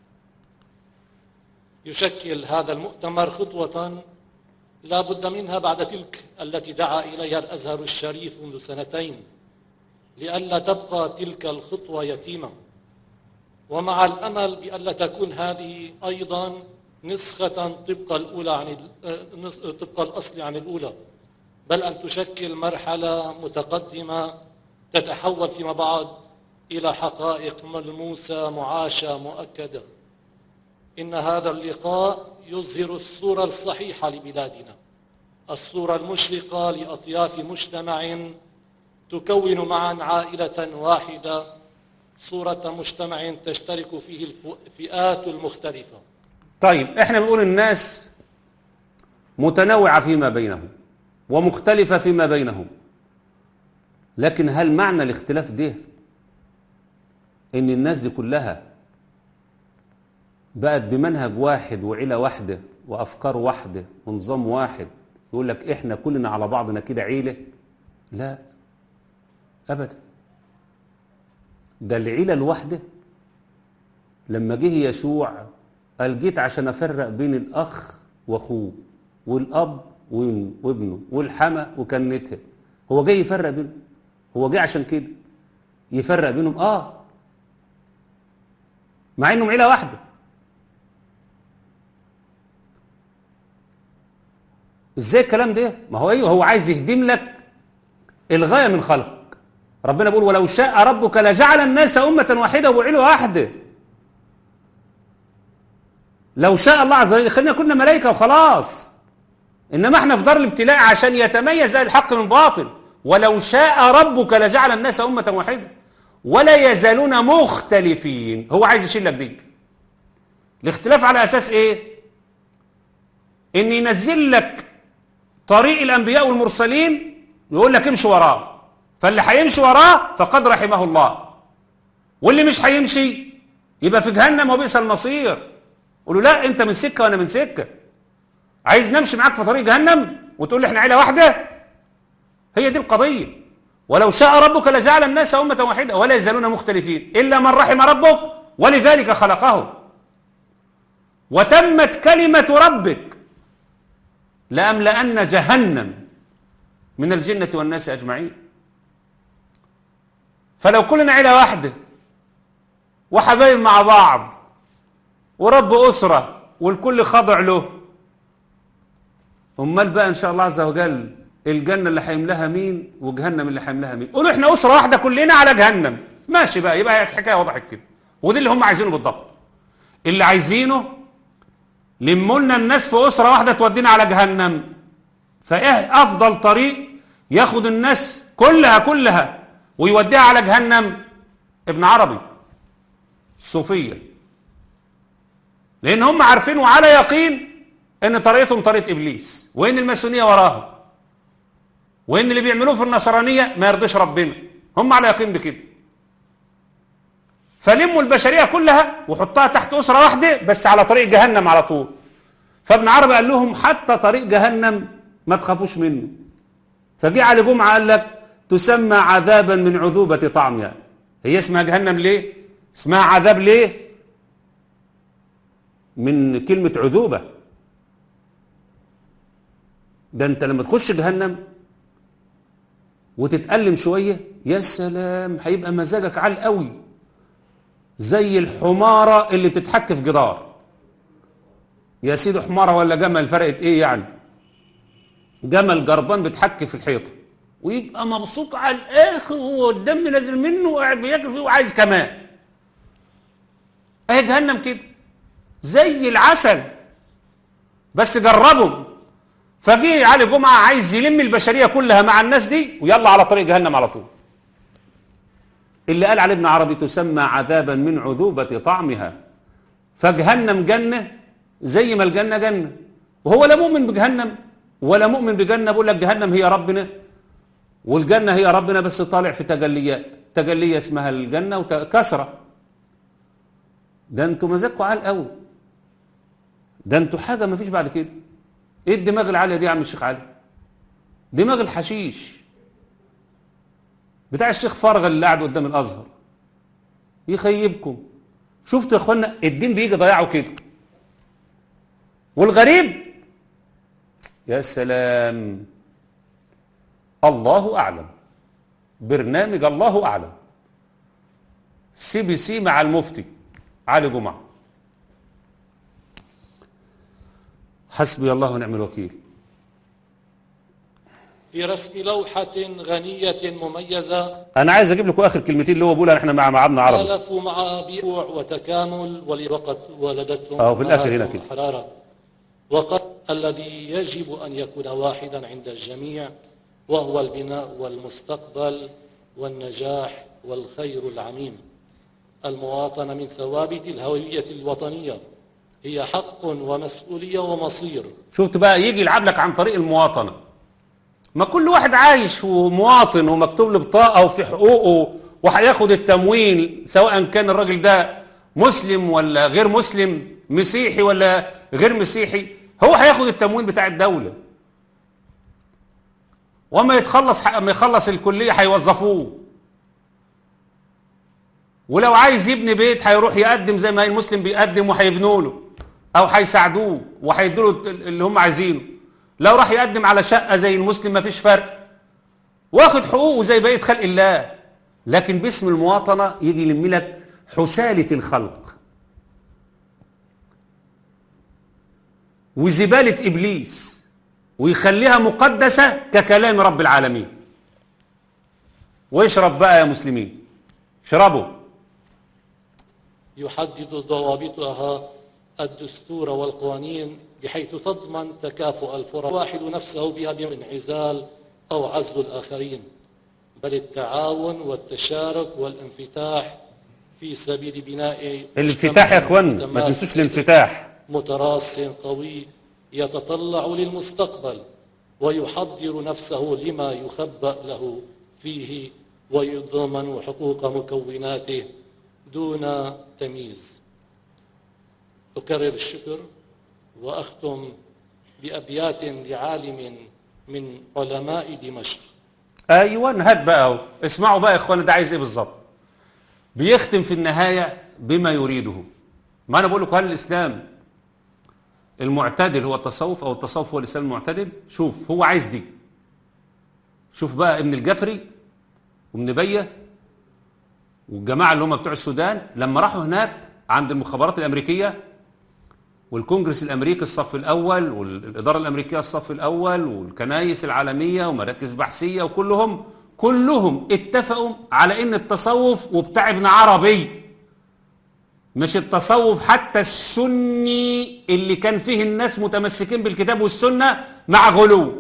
يشكل هذا المؤتمر خطوة لا بد منها بعد تلك التي دعا إليها الأزهر الشريف منذ سنتين لئلا تبقى تلك الخطوة يتيمة ومع الأمل بألا تكون هذه أيضا نسخة طبق الأولى عن ال- آه، نس- طبق الأصل عن الأولى بل أن تشكل مرحلة متقدمة تتحول فيما بعد إلى حقائق ملموسة معاشة مؤكدة إن هذا اللقاء يظهر الصورة الصحيحة لبلادنا الصورة المشرقة لأطياف مجتمع تكون معا عائلة واحدة صورة مجتمع تشترك فيه الفئات المختلفة طيب احنا بنقول الناس متنوعة فيما بينهم ومختلفة فيما بينهم لكن هل معنى الاختلاف ده ان الناس دي كلها بقت بمنهج واحد وعيلة واحدة وافكار واحدة ونظام واحد يقول لك احنا كلنا على بعضنا كده عيلة لا ابدا ده العيلة الواحدة لما جه يسوع قال جيت عشان افرق بين الاخ واخوه والاب وابنه والحما وكنتها هو جاي يفرق بينهم هو جاي عشان كده يفرق بينهم اه مع انهم عيله واحده ازاي الكلام ده ما هو ايوه هو عايز يهدم لك الغايه من خلقك ربنا بيقول ولو شاء ربك لجعل الناس امه واحده وعيله واحده لو شاء الله عز وجل خلينا كنا ملائكه وخلاص انما احنا في دار الابتلاء عشان يتميز الحق من باطل ولو شاء ربك لجعل الناس امه واحده ولا يزالون مختلفين هو عايز يشيل لك دي الاختلاف على اساس ايه ان ينزل لك طريق الانبياء والمرسلين يقول لك امشي وراه فاللي هيمشي وراه فقد رحمه الله واللي مش هيمشي يبقى في جهنم وبئس المصير قولوا لا انت من سكه وانا من سكه عايز نمشي معاك في طريق جهنم وتقول لي احنا عيله واحده هي دي القضيه ولو شاء ربك لجعل الناس امه واحده ولا يزالون مختلفين الا من رحم ربك ولذلك خلقه وتمت كلمه ربك لاملان جهنم من الجنه والناس اجمعين فلو كلنا عيله واحده وحبايب مع بعض ورب اسره والكل خاضع له امال بقى ان شاء الله عز وجل الجنه اللي هيملاها مين وجهنم اللي هيملاها مين قولوا احنا اسره واحده كلنا على جهنم ماشي بقى يبقى هي الحكايه وضحت كده ودي اللي هم عايزينه بالضبط اللي عايزينه لموا لنا الناس في اسره واحده تودينا على جهنم فايه افضل طريق ياخد الناس كلها كلها ويوديها على جهنم ابن عربي الصوفيه لان هم عارفين وعلى يقين ان طريقتهم طريقه ابليس وان الماسونيه وراهم وان اللي بيعملوه في النصرانيه ما يرضيش ربنا هم على يقين بكده فلموا البشريه كلها وحطها تحت اسره واحده بس على طريق جهنم على طول فابن عربي قال لهم حتى طريق جهنم ما تخافوش منه فجه علي جمعه قال لك تسمى عذابا من عذوبه طعمها هي اسمها جهنم ليه اسمها عذاب ليه من كلمه عذوبه ده انت لما تخش جهنم وتتألم شوية يا سلام هيبقى مزاجك عال قوي زي الحمارة اللي بتتحك في جدار يا سيدي حمارة ولا جمل فرقت ايه يعني جمل جربان بتحك في الحيطة ويبقى مبسوط على الاخر وهو الدم نازل منه وقاعد بياكل فيه وعايز كمان اهي جهنم كده زي العسل بس جربهم فجه علي جمعة عايز يلم البشرية كلها مع الناس دي ويلا على طريق جهنم على طول اللي قال على ابن عربي تسمى عذابا من عذوبة طعمها فجهنم جنة زي ما الجنة جنة وهو لا مؤمن بجهنم ولا مؤمن بجنة بيقول لك جهنم هي ربنا والجنة هي ربنا بس طالع في تجليات تجلية اسمها الجنة وكسرة ده انتوا مزاجكم عال قوي ده انتوا حاجة ما فيش بعد كده ايه الدماغ العالية دي يا عم الشيخ علي دماغ الحشيش بتاع الشيخ فرغ اللي قاعد قدام الازهر يخيبكم شفتوا يا اخوانا الدين بيجي ضيعه كده والغريب يا سلام الله اعلم برنامج الله اعلم سي بي سي مع المفتي علي جمعه حسبي الله ونعم الوكيل في رسم لوحة غنية مميزة انا عايز اجيب لكم اخر كلمتين اللي هو بيقولها احنا مع معبنا عربي آلفوا مع بيوع وتكامل ولوقت ولدتهم أهو في الآخر هنا أمهاتهم كده. حرارة وقد الذي يجب أن يكون واحدا عند الجميع وهو البناء والمستقبل والنجاح والخير العميم المواطنة من ثوابت الهوية الوطنية هي حق ومسؤولية ومصير شفت بقى يجي يلعب لك عن طريق المواطنة ما كل واحد عايش ومواطن ومكتوب له بطاقة وفي حقوقه وهياخد التموين سواء كان الراجل ده مسلم ولا غير مسلم مسيحي ولا غير مسيحي هو هياخد التموين بتاع الدولة وما يتخلص ما يخلص الكلية هيوظفوه ولو عايز يبني بيت هيروح يقدم زي ما المسلم بيقدم وهيبنوا له او هيساعدوه وهيدوا له اللي هم عايزينه لو راح يقدم على شقة زي المسلم ما فيش فرق واخد حقوقه زي بقية خلق الله لكن باسم المواطنة يجي يلم لك حسالة الخلق وزبالة إبليس ويخليها مقدسة ككلام رب العالمين واشرب بقى يا مسلمين اشربوا يحدد ضوابطها الدستور والقوانين بحيث تضمن تكافؤ الفرص واحد نفسه بها بانعزال أو عزل الآخرين بل التعاون والتشارك والانفتاح في سبيل بناء الانفتاح يا مجتمع اخوانا ما متماسك تنسوش الانفتاح متراص قوي يتطلع للمستقبل ويحضر نفسه لما يخبأ له فيه ويضمن حقوق مكوناته دون تمييز أكرر الشكر وأختم بأبيات لعالم من علماء دمشق ايوه هات بقى اهو اسمعوا بقى يا اخوانا ده عايز ايه بالظبط بيختم في النهايه بما يريده ما انا بقول لكم هل الاسلام المعتدل هو التصوف او التصوف هو الاسلام المعتدل شوف هو عايز دي شوف بقى ابن الجفري وابن بيه والجماعه اللي هم بتوع السودان لما راحوا هناك عند المخابرات الامريكيه والكونجرس الامريكي الصف الاول والاداره الامريكيه الصف الاول والكنايس العالميه ومراكز بحثيه وكلهم كلهم اتفقوا على ان التصوف وبتاع ابن عربي مش التصوف حتى السني اللي كان فيه الناس متمسكين بالكتاب والسنه مع غلو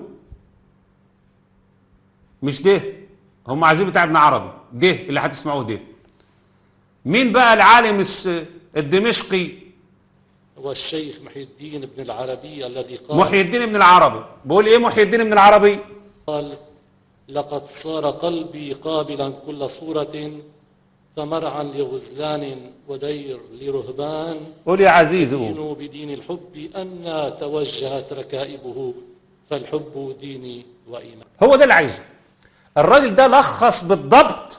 مش ده هم عايزين بتاع ابن عربي ده اللي هتسمعوه ده مين بقى العالم الس- الدمشقي والشيخ محي الدين بن العربي الذي قال محي الدين ابن العربي بقول ايه محي الدين ابن العربي قال لقد صار قلبي قابلا كل صورة فمرعا لغزلان ودير لرهبان قول يا عزيز قول دين بدين الحب أن توجهت ركائبه فالحب ديني وإيمان هو ده اللي عايزه الراجل ده لخص بالضبط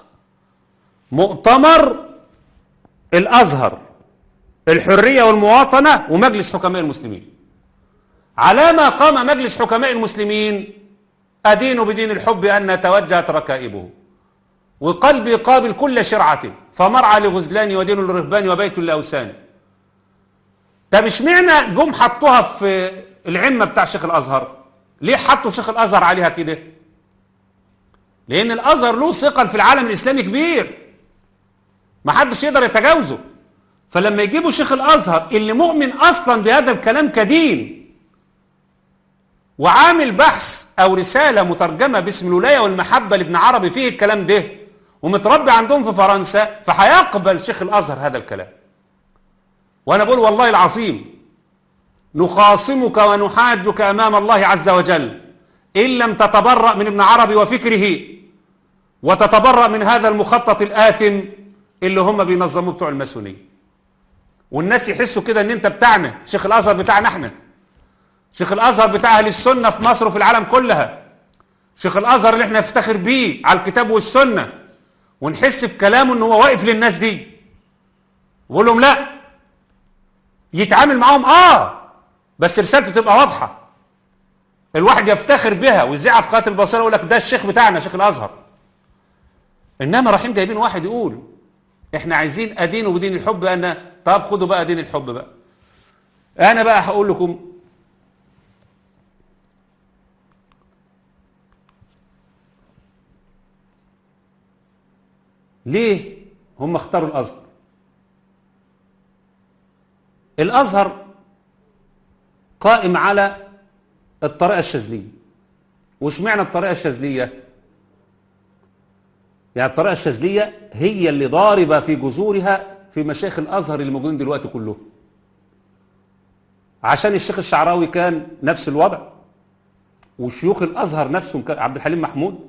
مؤتمر الازهر الحريه والمواطنه ومجلس حكماء المسلمين على ما قام مجلس حكماء المسلمين ادين بدين الحب ان توجهت ركائبه وقلبي قابل كل شرعه فمرعى لغزلان ودين للرهبان وبيت لاوثان طب اشمعنى جم حطوها في العمه بتاع شيخ الازهر ليه حطوا شيخ الازهر عليها كده لان الازهر له ثقل في العالم الاسلامي كبير ما حدش يقدر يتجاوزه فلما يجيبوا شيخ الازهر اللي مؤمن اصلا بهذا الكلام كدين وعامل بحث او رساله مترجمه باسم الولايه والمحبه لابن عربي فيه الكلام ده ومتربي عندهم في فرنسا فهيقبل شيخ الازهر هذا الكلام وانا بقول والله العظيم نخاصمك ونحاجك امام الله عز وجل ان لم تتبرأ من ابن عربي وفكره وتتبرأ من هذا المخطط الآثم اللي هم بينظموه بتوع الماسونيه والناس يحسوا كده ان انت بتاعنا شيخ الازهر بتاعنا احنا شيخ الازهر بتاع اهل السنه في مصر وفي العالم كلها شيخ الازهر اللي احنا نفتخر بيه على الكتاب والسنه ونحس في كلامه ان هو واقف للناس دي ويقول لهم لا يتعامل معاهم اه بس رسالته تبقى واضحه الواحد يفتخر بها ويذيعها في قناه البصيره يقول لك ده الشيخ بتاعنا شيخ الازهر انما رايحين جايبين واحد يقول احنا عايزين ادين ودين الحب انا طب خدوا بقى دين الحب بقى انا بقى هقول لكم ليه هم اختاروا الازهر الازهر قائم على الطريقه الشاذليه وش معنى الطريقه الشاذليه يعني الطريقه الشاذليه هي اللي ضاربه في جذورها في مشايخ الازهر اللي موجودين دلوقتي كلهم عشان الشيخ الشعراوي كان نفس الوضع وشيوخ الازهر نفسهم كان عبد الحليم محمود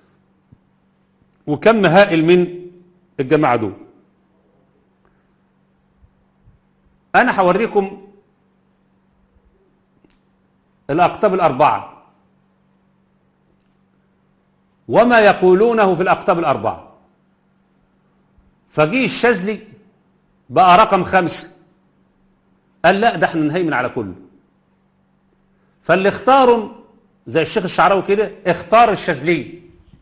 وكم هائل من الجماعه دول انا هوريكم الاقطاب الاربعه وما يقولونه في الأقطاب الأربعة فجي الشاذلي بقى رقم خمسة قال لا ده احنا نهيمن على كله فاللي اختاروا زي الشيخ الشعراوي كده اختار الشاذلي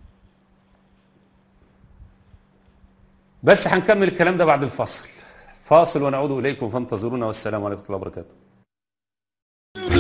بس هنكمل الكلام ده بعد الفاصل فاصل ونعود إليكم فانتظرونا والسلام عليكم ورحمة الله وبركاته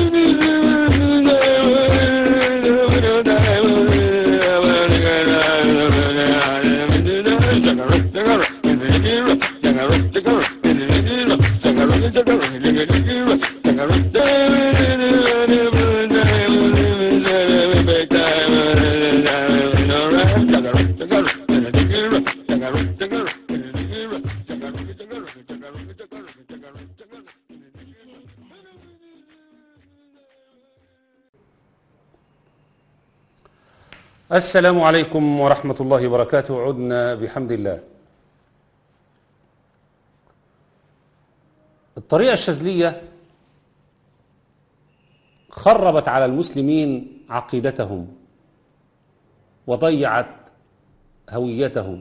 السلام عليكم ورحمة الله وبركاته عدنا بحمد الله الطريقة الشاذلية خربت على المسلمين عقيدتهم وضيعت هويتهم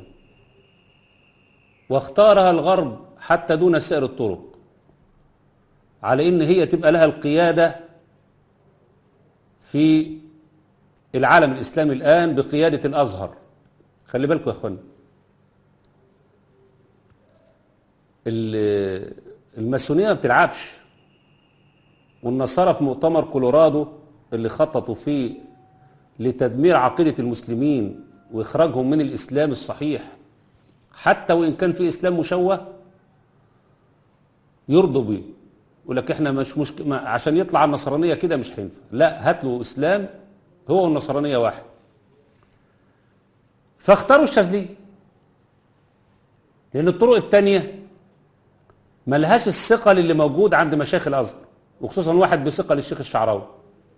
واختارها الغرب حتى دون سائر الطرق على ان هي تبقى لها القيادة في العالم الإسلامي الآن بقيادة الأزهر خلي بالكم يا أخوان الماسونية ما بتلعبش والنصارى في مؤتمر كولورادو اللي خططوا فيه لتدمير عقيدة المسلمين وإخراجهم من الإسلام الصحيح حتى وإن كان في إسلام مشوه يرضوا بيه يقول لك احنا مش مشك... ما عشان يطلع النصرانية كده مش هينفع لا هات له إسلام هو والنصرانية واحد فاختاروا الشاذلية لأن الطرق التانية ملهاش الثقل اللي موجود عند مشايخ الأزهر وخصوصا واحد بثقل الشيخ الشعراوي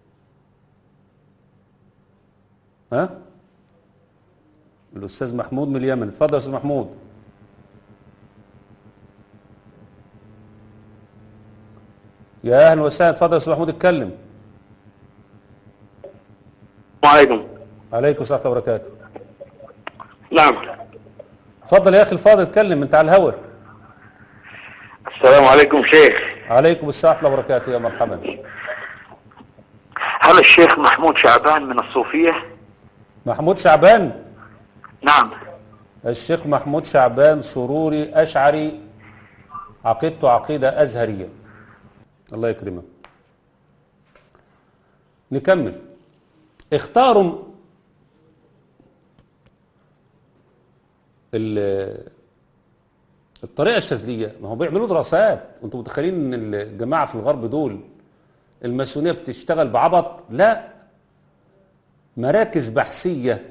ها الأستاذ محمود من اليمن اتفضل يا أستاذ محمود يا أهلا وسهلا اتفضل يا أستاذ محمود اتكلم عليكم عليكم السلام ورحمة الله وبركاته نعم اتفضل يا أخي الفاضل اتكلم انت على الهوا السلام عليكم شيخ عليكم السلام ورحمة الله وبركاته يا مرحبا هل الشيخ محمود شعبان من الصوفية محمود شعبان نعم الشيخ محمود شعبان سروري أشعري عقيدته عقيدة أزهرية الله يكرمه نكمل اختاروا ال- الطريقة الشاذلية ما هو بيعملوا دراسات وانتم متخيلين ان الجماعة في الغرب دول الماسونية بتشتغل بعبط لا مراكز بحثية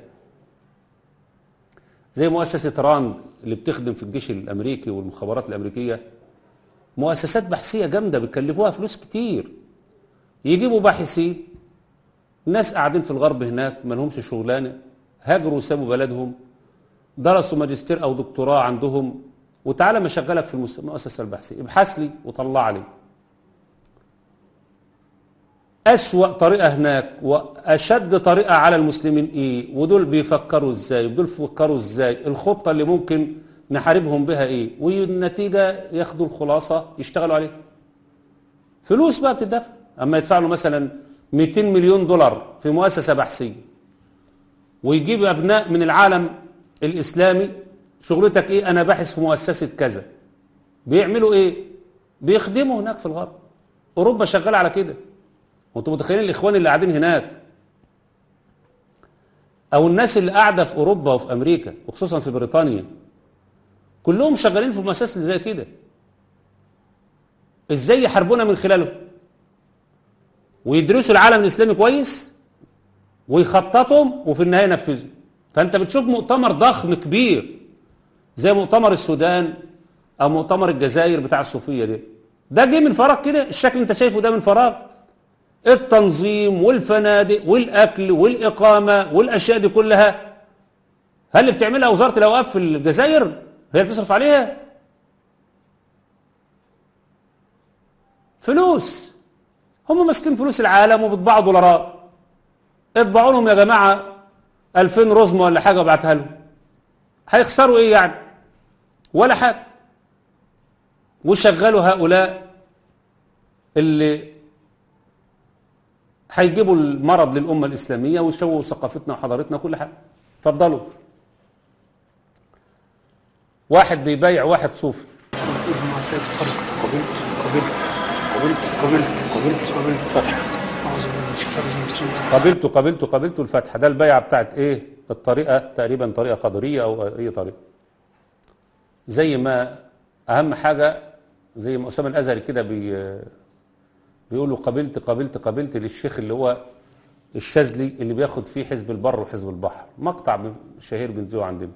زي مؤسسة راند اللي بتخدم في الجيش الأمريكي والمخابرات الأمريكية مؤسسات بحثية جامدة بيكلفوها فلوس كتير يجيبوا باحثين ناس قاعدين في الغرب هناك ما لهمش شغلانة هاجروا وسابوا بلدهم درسوا ماجستير أو دكتوراه عندهم وتعالى ما شغلك في المس- المؤسسة البحثية ابحث لي وطلع لي أسوأ طريقة هناك وأشد طريقة على المسلمين إيه ودول بيفكروا إزاي ودول بيفكروا إزاي الخطة اللي ممكن نحاربهم بها إيه والنتيجة ياخدوا الخلاصة يشتغلوا عليها فلوس بقى بتدفع أما يدفع له مثلا 200 مليون دولار في مؤسسة بحثية ويجيب أبناء من العالم الإسلامي شغلتك إيه أنا باحث في مؤسسة كذا بيعملوا إيه بيخدموا هناك في الغرب أوروبا شغالة على كده وانتم متخيلين الاخوان اللي قاعدين هناك او الناس اللي قاعده في اوروبا وفي امريكا وخصوصا في بريطانيا كلهم شغالين في مؤسسات اللي زي كده ازاي يحاربونا من خلاله ويدرسوا العالم الاسلامي كويس ويخططوا وفي النهايه ينفذوا فانت بتشوف مؤتمر ضخم كبير زي مؤتمر السودان او مؤتمر الجزائر بتاع الصوفيه ده ده جه من فراغ كده الشكل اللي انت شايفه ده من فراغ التنظيم والفنادق والأكل والإقامة والأشياء دي كلها هل اللي بتعملها وزارة الأوقاف في الجزائر هي اللي بتصرف عليها فلوس هم ماسكين فلوس العالم وبيطبعوا دولارات اطبعوا لهم يا جماعة 2000 رزمة ولا حاجة وابعتها لهم هيخسروا ايه يعني ولا حاجة وشغلوا هؤلاء اللي هيجيبوا المرض للأمة الإسلامية ويشوهوا ثقافتنا وحضارتنا وكل حاجة اتفضلوا واحد بيبايع واحد صوفي قبلت قبلت قبلت قبلت قبلت قبلت فتح أعوذ بالله قبلت قبلت قبلت الفتحة ده البيعة بتاعت ايه الطريقة تقريبا طريقة قدرية او اي طريقة زي ما اهم حاجة زي ما اسامة الازهري كده بي بيقولوا قبلت قبلت قبلت للشيخ اللي هو الشاذلي اللي بياخد فيه حزب البر وحزب البحر مقطع شهير بنزوه عندنا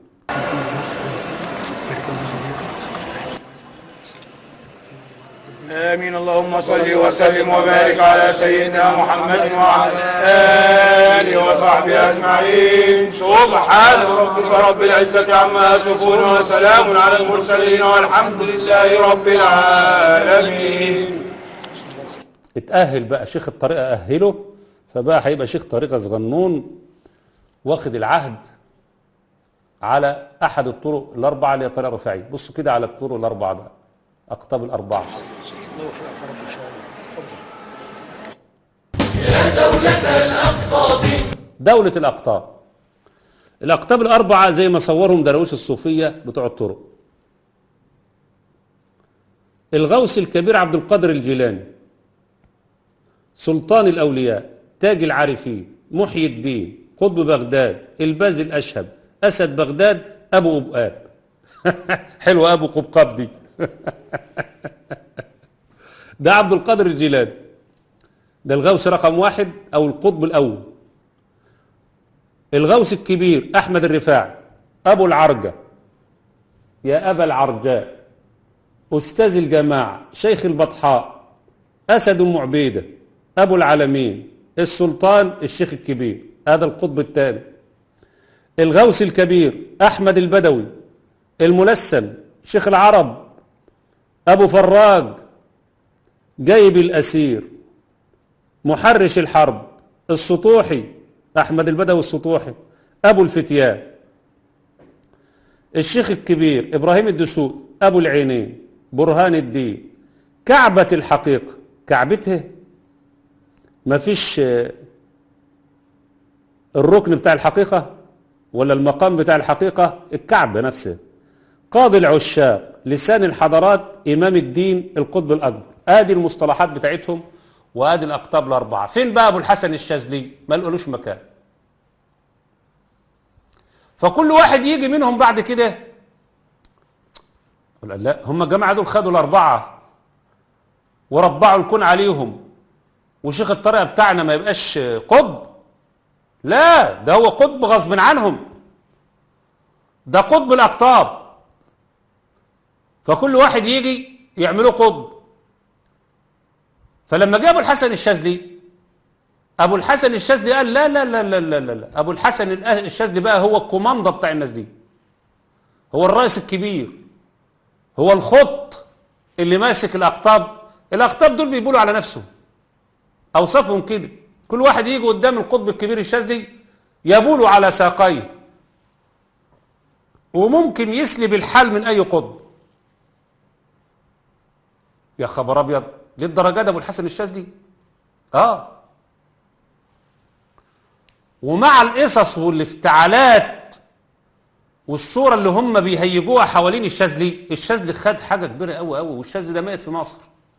آمين اللهم صل وسلم وبارك على سيدنا محمد وعلى آله وصحبه أجمعين سبحان ربك رب العزة عما يصفون وسلام على المرسلين والحمد لله رب العالمين اتأهل بقى شيخ الطريقة أهله فبقى هيبقى شيخ طريقة صغنون واخد العهد على أحد الطرق الأربعة اللي هي الطريقة الرفاعية بصوا كده على الطرق الأربعة بقى أقطاب الأربعة دولة الأقطاب الأقطاب الأربعة زي ما صورهم درويش الصوفية بتوع الطرق الغوث الكبير عبد القادر الجيلاني سلطان الأولياء تاج العارفين محيي الدين قطب بغداد الباز الأشهب أسد بغداد أبو أبؤاب حلو أبو قبقاب دي ده عبد القادر الجيلاني ده الغوث رقم واحد أو القطب الأول الغوث الكبير أحمد الرفاعي أبو العرجة يا أبا العرجاء أستاذ الجماعة شيخ البطحاء أسد أم عبيدة أبو العالمين السلطان الشيخ الكبير هذا القطب الثاني الغوث الكبير أحمد البدوي الملسم شيخ العرب أبو فراج جايب الأسير محرش الحرب السطوحي أحمد البدوي السطوحي أبو الفتيان الشيخ الكبير إبراهيم الدسوق أبو العينين برهان الدين كعبة الحقيقة كعبته ما فيش الركن بتاع الحقيقة ولا المقام بتاع الحقيقة الكعبة نفسه قاضي العشاق لسان الحضارات إمام الدين القطب الأكبر آدي المصطلحات بتاعتهم وآدي الأقطاب الأربعة فين بقى أبو الحسن الشاذلي ما لقلوش مكان فكل واحد يجي منهم بعد كده يقول لا هم الجماعة دول خدوا الأربعة وربعوا الكون عليهم وشيخ الطريقة بتاعنا ما يبقاش قطب لا ده هو قطب غصب عنهم ده قطب الأقطاب فكل واحد يجي يعملوا قطب فلما جاء ابو الحسن الشاذلي ابو الحسن الشاذلي قال لا لا لا لا لا لا, لا. ابو الحسن الشاذلي بقى هو الكوماندا بتاع الناس دي هو الرئيس الكبير هو الخط اللي ماسك الاقطاب الاقطاب دول بيقولوا على نفسهم اوصافهم كده كل واحد يجي قدام القطب الكبير الشاذلي يبول على ساقيه وممكن يسلب الحال من اي قطب يا خبر ابيض للدرجه ده ابو الحسن الشاذلي اه ومع القصص والافتعالات والصوره اللي هم بيهيجوها حوالين الشاذلي الشاذلي خد حاجه كبيره قوي قوي والشاذلي ده مات في مصر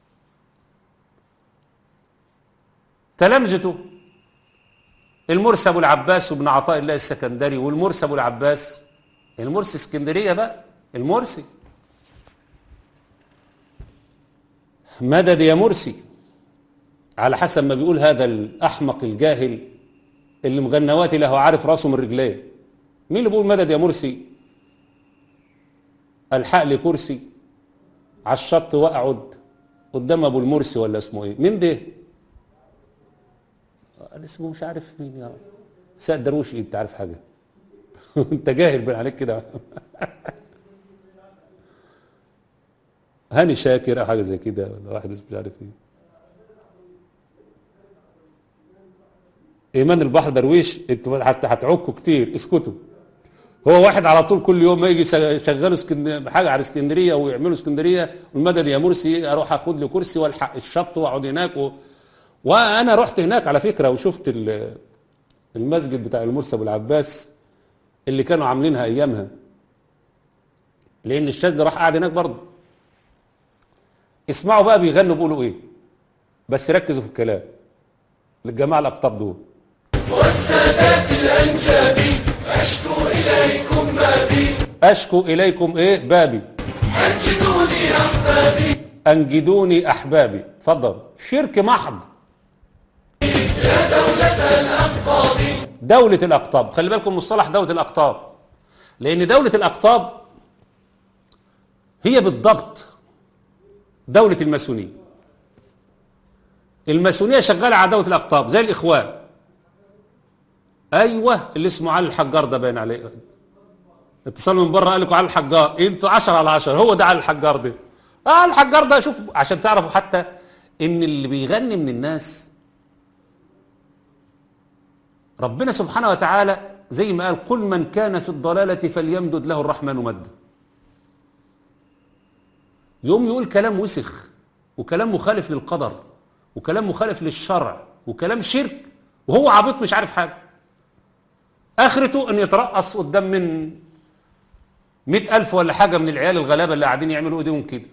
تلامذته المرسي ابو العباس وابن عطاء الله السكندري والمرسي ابو العباس المرسي اسكندريه بقى المرسي مدد يا مرسي على حسب ما بيقول هذا الأحمق الجاهل اللي مغنواتي له عارف راسه من رجليه مين اللي بيقول مدد يا مرسي الحق لي كرسي على الشط واقعد قدام ابو المرسي ولا اسمه ايه مين ده قال اسمه مش عارف مين يا رب سيد دروشي انت عارف حاجه انت جاهل بين عليك كده هاني شاكر او حاجه زي كده ولا واحد اسمه مش عارف ايه ايمان البحر درويش انتوا حتى هتعكوا كتير اسكتوا هو واحد على طول كل يوم ما يجي يشغلوا اسكن... حاجه على اسكندريه ويعملوا اسكندريه والمدد يا مرسي اروح اخد لي كرسي والحق الشط واقعد هناك و... وانا رحت هناك على فكره وشفت ال... المسجد بتاع المرسي ابو العباس اللي كانوا عاملينها ايامها لان الشاذ راح قاعد هناك برضه اسمعوا بقى بيغنوا بيقولوا ايه بس ركزوا في الكلام للجماعة الأقطاب دول والسادات الأنجاب أشكو إليكم بابي أشكو إليكم إيه بابي أنجدوني أحبابي أنجدوني أحبابي اتفضل شرك محض يا دولة الأقطاب دولة الأقطاب خلي بالكم مصطلح دولة الأقطاب لأن دولة الأقطاب هي بالضبط دولة الماسونية الماسونية شغالة على دولة الأقطاب زي الإخوان أيوة اللي اسمه علي الحجار ده باين عليه اتصال من بره قال لكم علي الحجار انتوا 10 على 10 هو ده علي الحجار ده اه الحجار ده شوف عشان تعرفوا حتى ان اللي بيغني من الناس ربنا سبحانه وتعالى زي ما قال قل من كان في الضلالة فليمدد له الرحمن مدا يوم يقول كلام وسخ وكلام مخالف للقدر وكلام مخالف للشرع وكلام شرك وهو عبيط مش عارف حاجة آخرته أن يترقص قدام من مئة ألف ولا حاجة من العيال الغلابة اللي قاعدين يعملوا ايديهم كده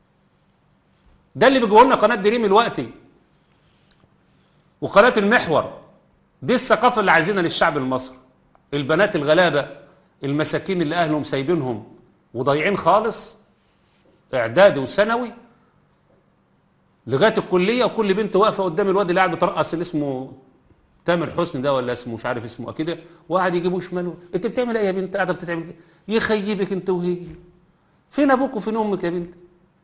ده اللي بيجوا لنا قناة دريم الوقتي وقناة المحور دي الثقافة اللي عايزينها للشعب المصري البنات الغلابة المساكين اللي أهلهم سايبينهم وضايعين خالص إعدادي وثانوي لغاية الكلية وكل بنت واقفة قدام الواد اللي قاعد بترقص اللي اسمه تامر حسني ده ولا اسمه مش عارف اسمه كده وقاعد يجيبوه شماله انت بتعمل ايه يا بنت قاعده بتتعمل كده يخيبك انت وهي فين ابوك وفين امك يا بنت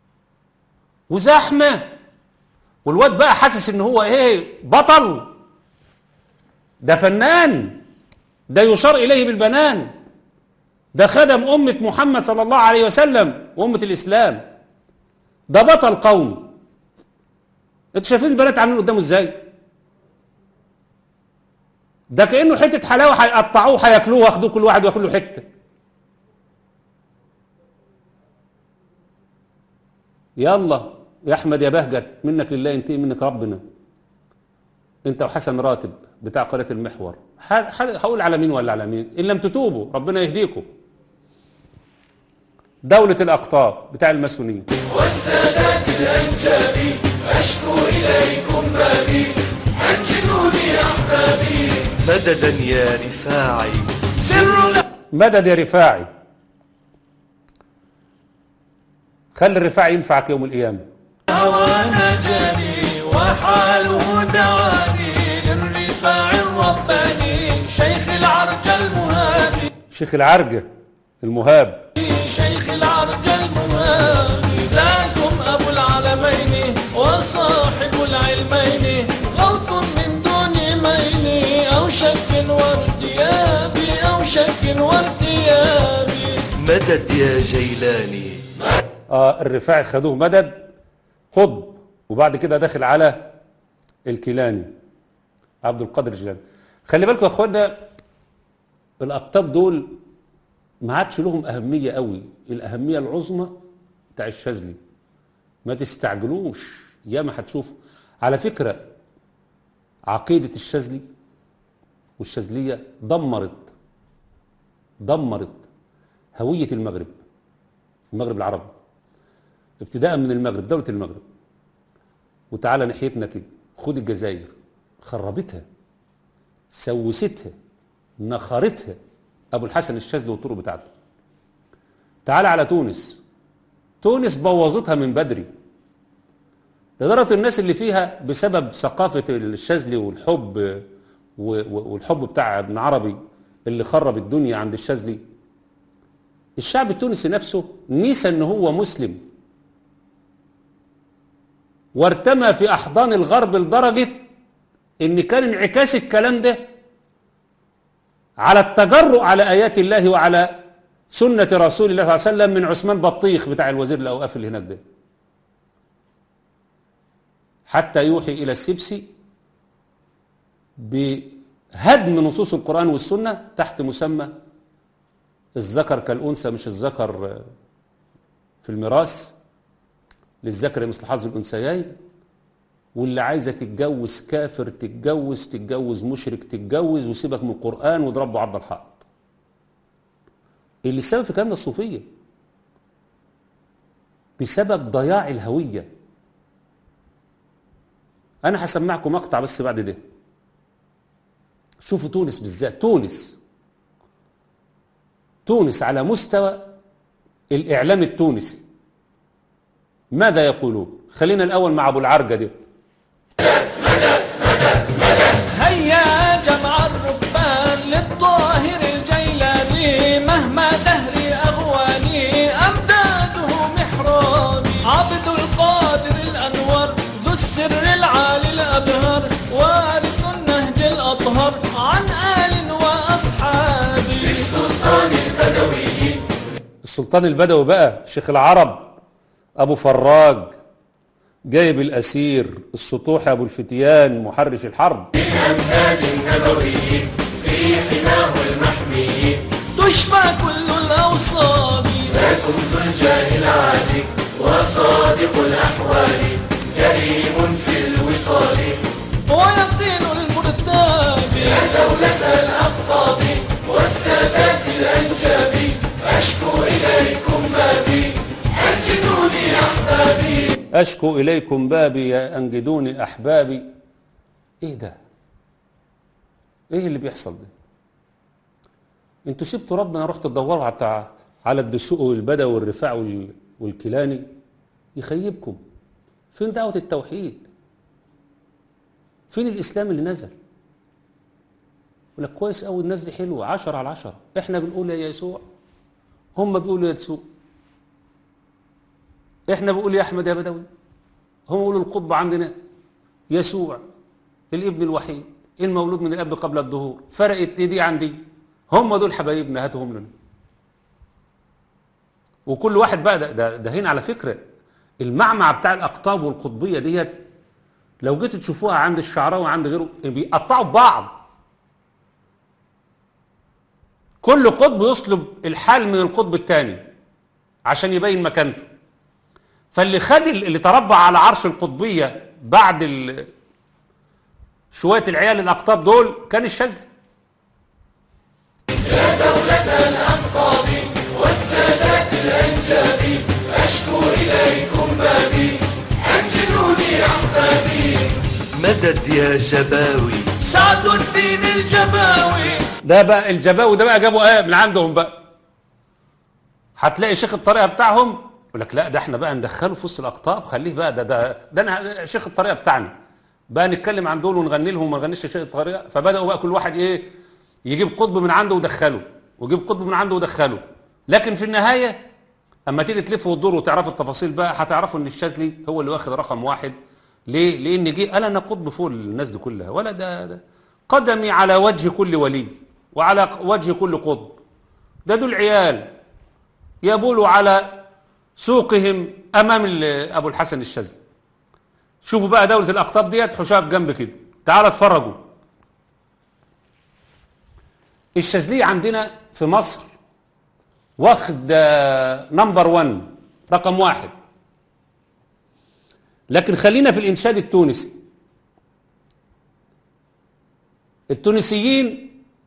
وزحمه والواد بقى حاسس ان هو ايه بطل ده فنان ده يشار إليه بالبنان ده خدم أمة محمد صلى الله عليه وسلم وأمة الإسلام ده بطل قوم انتوا شايفين البنات عاملين قدامه ازاي ده كأنه حتة حلاوة هيقطعوه هياكلوه واخدوه كل واحد وياكل له حتة يلا يا أحمد يا بهجت منك لله ينتهي منك ربنا انت وحسن راتب بتاع قناة المحور هقول على مين ولا على مين إن لم تتوبوا ربنا يهديكم دولة الأقطاب بتاع الماسونية والسادات الأنجاب أشكو إليكم بابي أنجدوني أحبابي مددا يا رفاعي سر مدد يا رفاعي خلي الرفاعي ينفعك يوم القيامة هوانا جاني وحاله دعاني للرفاع الرباني شيخ العرج المهابي شيخ العرجة المهاب شيخ العرج المهابي ذاكم أبو العالمين وصاحب العلمين غوث من دون مين أو شك وارتيابي أو شك وارتيابي مدد يا جيلاني آه الرفاعي خدوه مدد قطب وبعد كده داخل على الكيلاني عبد القادر الجيلاني خلي بالكم يا اخوانا الاقطاب دول ما عادش لهم اهميه قوي الاهميه العظمى بتاع الشاذلي ما تستعجلوش يا ما هتشوفوا على فكره عقيده الشاذلي والشاذليه دمرت دمرت هويه المغرب المغرب العربي ابتداء من المغرب دولة المغرب وتعالى ناحيتنا كده خد الجزائر خربتها سوستها نخرتها ابو الحسن الشاذلي والطرق بتاعته تعالى على تونس تونس بوظتها من بدري لدرجة الناس اللي فيها بسبب ثقافة الشاذلي والحب والحب بتاع ابن عربي اللي خرب الدنيا عند الشاذلي الشعب التونسي نفسه نسى ان هو مسلم وارتمى في احضان الغرب لدرجة ان كان انعكاس الكلام ده على التجرؤ على ايات الله وعلى سنة رسول الله صلى الله عليه وسلم من عثمان بطيخ بتاع الوزير الاوقاف اللي هناك ده حتى يوحي الى السبسي بهدم نصوص القرآن والسنة تحت مسمى الذكر كالأنثى مش الذكر في الميراث للذكر مثل حظ الأنثيين واللي عايزة تتجوز كافر تتجوز تتجوز مشرك تتجوز وسيبك من القرآن واضربه عرض الحائط اللي السبب في كلامنا الصوفية بسبب ضياع الهوية أنا هسمعكم مقطع بس بعد ده شوفوا تونس بالذات تونس تونس على مستوى الإعلام التونسي ماذا يقولون خلينا الأول مع أبو العرجة دي هيا جمع الركبان للطاهر الجيلاني مهما دهري أغواني أمداده محرابي عبد القادر الأنور ذو السر العالي الأبهر وارث النهج الأطهر عن آل وأصحابي السلطان البدوي بقى شيخ العرب أبو فراج جايب الأسير السطوحي أبو الفتيان محرش الحرب تشفى كل الأوصاب ويقين المرتاب يا دولة الأقطاب والسادات الأنجاب أشكو إليكم بابي أنجدوني أحبابي أشكو إليكم بابي يا أنجدوني أحبابي إيه ده إيه اللي بيحصل ده انتوا سبتوا ربنا رحتوا تدوروا على على الدسوق والبدوي والرفاع وال- والكيلاني يخيبكم فين دعوة التوحيد فين الإسلام اللي نزل يقول لك كويس قوي الناس دي حلوة عشرة على عشرة احنا بنقول يا يسوع هم بيقولوا يا يسوع احنا بنقول يا احمد يا بدوي هم بيقولوا القطب عندنا يسوع الابن الوحيد المولود من الاب قبل الظهور فرقت دي عن دي هم دول حبايبنا هاتهم لنا وكل واحد بقى ده, ده, ده هنا على فكرة المعمع بتاع الأقطاب والقطبية ديت لو جيتوا تشوفوها عند الشعراوي وعند غيره بيقطعوا بعض كل قطب يطلب الحال من القطب الثاني عشان يبين مكانته فاللي خد اللي تربع على عرش القطبية بعد ال- شوية العيال الأقطاب دول كان الشاذلي والسادات الأنجاب أشكو إليكم بابي أنجدوني أحبابي مدد يا جباوي سعد الدين الجباوي ده بقى الجباوي ده بقى جابوا ايه من عندهم بقى هتلاقي شيخ الطريقه بتاعهم يقول لك لا ده احنا بقى ندخله في وسط الاقطاب خليه بقى ده ده ده انا شيخ الطريقه بتاعنا بقى نتكلم عن دول ونغني لهم وما نغنيش شيخ الطريقه فبداوا بقى كل واحد ايه يجيب قطب من عنده ودخله ويجيب قطب من عنده ودخله لكن في النهايه اما تيجي تلف وتدور وتعرفوا التفاصيل بقى هتعرفوا ان الشاذلي هو اللي واخد رقم واحد ليه؟ لان جه قال انا قطب فوق الناس دي كلها ولا ده, ده قدمي على وجه كل ولي وعلى وجه كل قطب ده دول عيال يبولوا على سوقهم امام ال- ابو الحسن الشاذلي شوفوا بقى دولة الاقطاب ديت حشاها في جنب كده تعالوا اتفرجوا الشاذلي عندنا في مصر واخد آه، نمبر 1 رقم واحد لكن خلينا في الانشاد التونسي التونسيين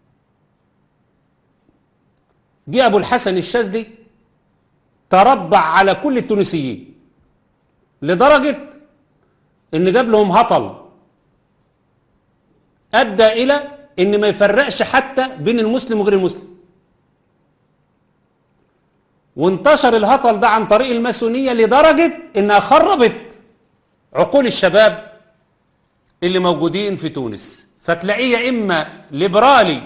جه ابو الحسن الشاذلي تربع على كل التونسيين لدرجة ان جاب لهم هطل ادى الى ان ما يفرقش حتى بين المسلم وغير المسلم وانتشر الهطل ده عن طريق الماسونية لدرجة انها خربت عقول الشباب اللي موجودين في تونس فتلاقيه يا اما ليبرالي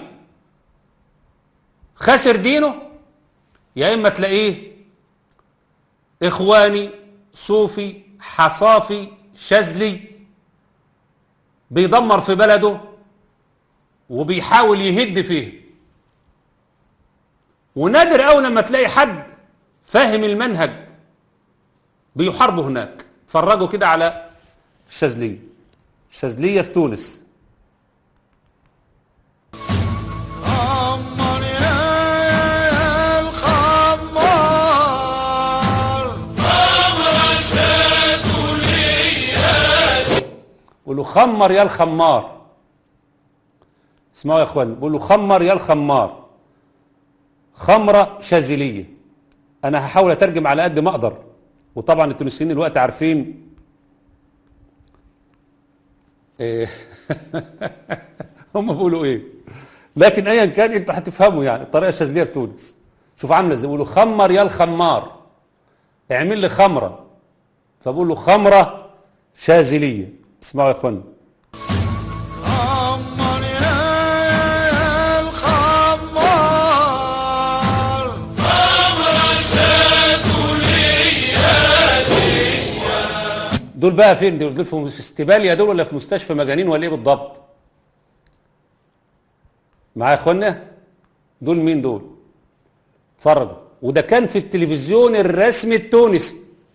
خسر دينه يا اما تلاقيه اخواني صوفي حصافي شاذلي بيدمر في بلده وبيحاول يهد فيه ونادر قوي لما تلاقي حد فاهم المنهج بيحاربه هناك اتفرجوا كده على الشاذلية الشاذلية في تونس خمر يا الخمار قولوا خمر يا الخمار اسمعوا يا اخوان بيقولوا خمر يا الخمار خمرة شاذلية انا هحاول اترجم على قد ما اقدر وطبعا التونسيين الوقت عارفين إيه هم بيقولوا ايه لكن ايا كان انتوا هتفهموا يعني الطريقه الشاذليه في تونس شوف عامله ازاي بيقولوا خمر يا الخمار اعمل لي خمره فبقول له خمره شاذليه اسمعوا يا اخوانا خمر يا الخمار خمر دول بقى فين دول دول في استباليا دول ولا في مستشفى مجانين ولا ايه بالضبط معايا يا اخوانا دول مين دول اتفرجوا وده كان في التلفزيون الرسمي التونسي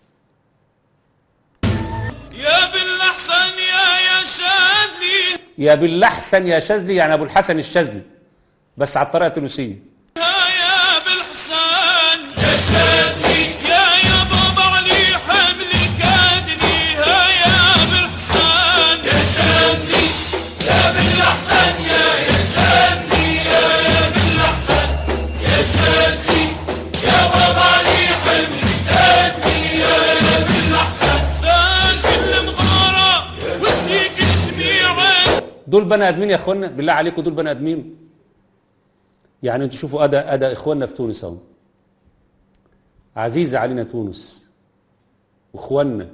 يا بالأحسن يا يا شاذلي يا بالأحسن يا شاذلي يعني ابو الحسن الشاذلي بس على الطريقه التونسيه يا بالحسن يا شاذلي يا يا بابا علي حملي كادني ها يا بالحسن يا شاذلي يا بالأحسن يا يا شاذلي يا يا بالأحسن يا شاذلي يا بابا علي حملي كادني يا يا بالأحسن ساكن المغارة وسيك الجميع دول بني ادمين يا اخوانا بالله عليكم دول بني ادمين يعني انتوا شوفوا اداء اداء اخواننا في تونس اهو عزيزه علينا تونس واخواننا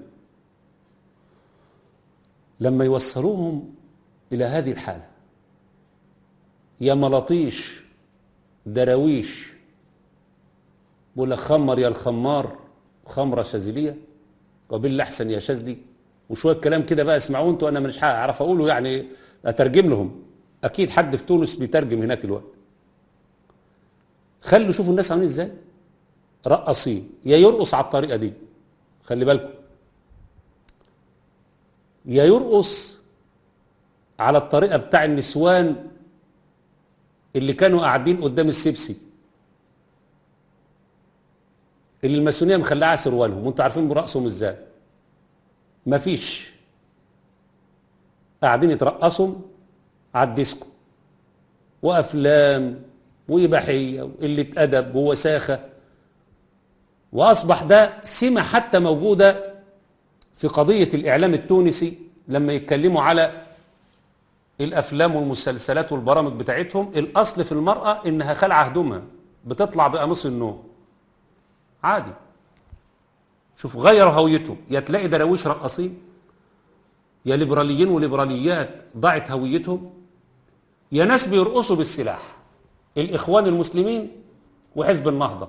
لما يوصلوهم الى هذه الحاله يا ملاطيش دراويش بقول لك خمر يا الخمار خمره شاذليه وبالاحسن يا شاذلي وشويه كلام كده بقى اسمعوه انتوا انا مش هعرف اقوله يعني اترجم لهم اكيد حد في تونس بيترجم هناك الوقت خلوا شوفوا الناس عاملين ازاي رقصين يا يرقص على الطريقه دي خلي بالكم يا يرقص على الطريقه بتاع النسوان اللي كانوا قاعدين قدام السبسي اللي الماسونيه مخلعه سروالهم وانتوا عارفين برقصهم ازاي مفيش قاعدين يترقصوا على الديسكو وافلام وإباحية وقلة أدب ووساخة وأصبح ده سمة حتى موجودة في قضية الإعلام التونسي لما يتكلموا على الأفلام والمسلسلات والبرامج بتاعتهم الأصل في المرأة إنها خلع هدومها بتطلع بقميص النوم عادي شوف غير هويته يا تلاقي دراويش رقاصين يا ليبراليين وليبراليات ضاعت هويتهم يا ناس بيرقصوا بالسلاح الإخوان المسلمين وحزب النهضة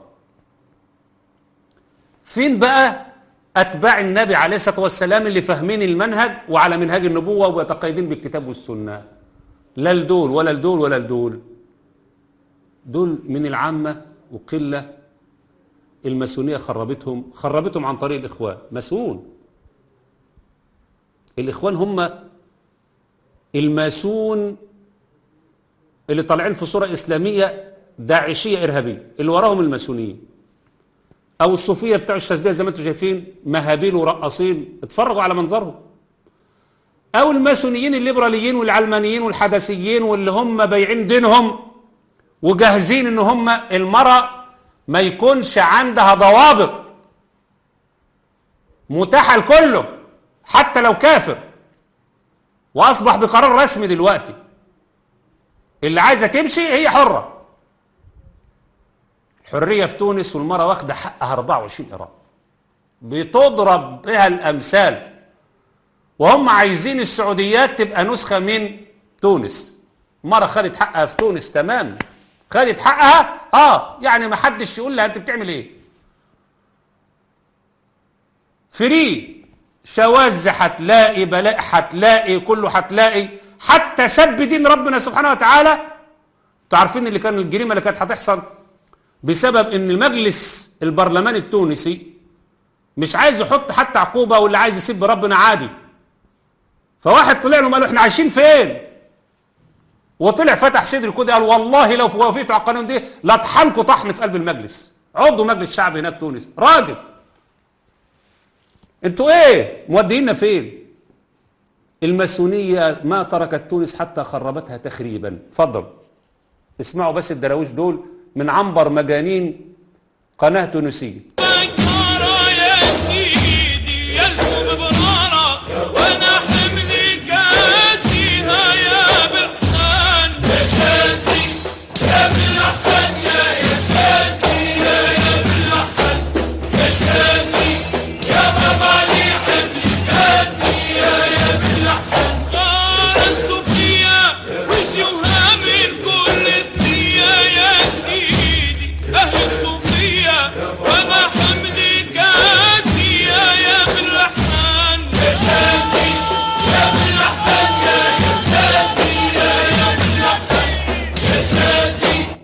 فين بقى أتباع النبي عليه الصلاة والسلام اللي فاهمين المنهج وعلى منهج النبوة ويتقيدين بالكتاب والسنة لا لدول ولا لدول ولا لدول دول من العامة وقلة الماسونية خربتهم خربتهم عن طريق الإخوان ماسون الإخوان هم الماسون اللي طالعين في صورة إسلامية داعشية إرهابية اللي وراهم الماسونيين أو الصوفية بتاع الشاذلية زي ما انتم شايفين مهابيل ورقاصين اتفرجوا على منظرهم أو الماسونيين الليبراليين والعلمانيين والحدثيين واللي هم بايعين دينهم وجاهزين ان هم المرأة ما يكونش عندها ضوابط متاحة لكله حتى لو كافر وأصبح بقرار رسمي دلوقتي اللي عايزة تمشي هي حرة الحرية في تونس والمرأة واخدة حقها 24 قرار بتضرب بها الأمثال وهم عايزين السعوديات تبقى نسخة من تونس المرأة خدت حقها في تونس تمام خدت حقها اه يعني ما حدش يقول لها انت بتعمل ايه فري شواذ هتلاقي بلاء هتلاقي كله هتلاقي حتى سب دين ربنا سبحانه وتعالى انتوا عارفين اللي كان الجريمه اللي كانت هتحصل بسبب ان المجلس البرلماني التونسي مش عايز يحط حتى عقوبه واللي عايز يسب ربنا عادي فواحد طلع له قال له احنا عايشين فين وطلع فتح صدره كده قال والله لو وافقتوا على القانون دي لطحنكوا طحن في قلب المجلس عضو مجلس الشعب هناك تونس راجل انتوا ايه مودينا فين الماسونية ما تركت تونس حتى خربتها تخريبا فضل اسمعوا بس الدراويش دول من عنبر مجانين قناة تونسية نارا يا سيدي يزوم بنارا وانا حملي كاتيها يا بالحسان يا شادي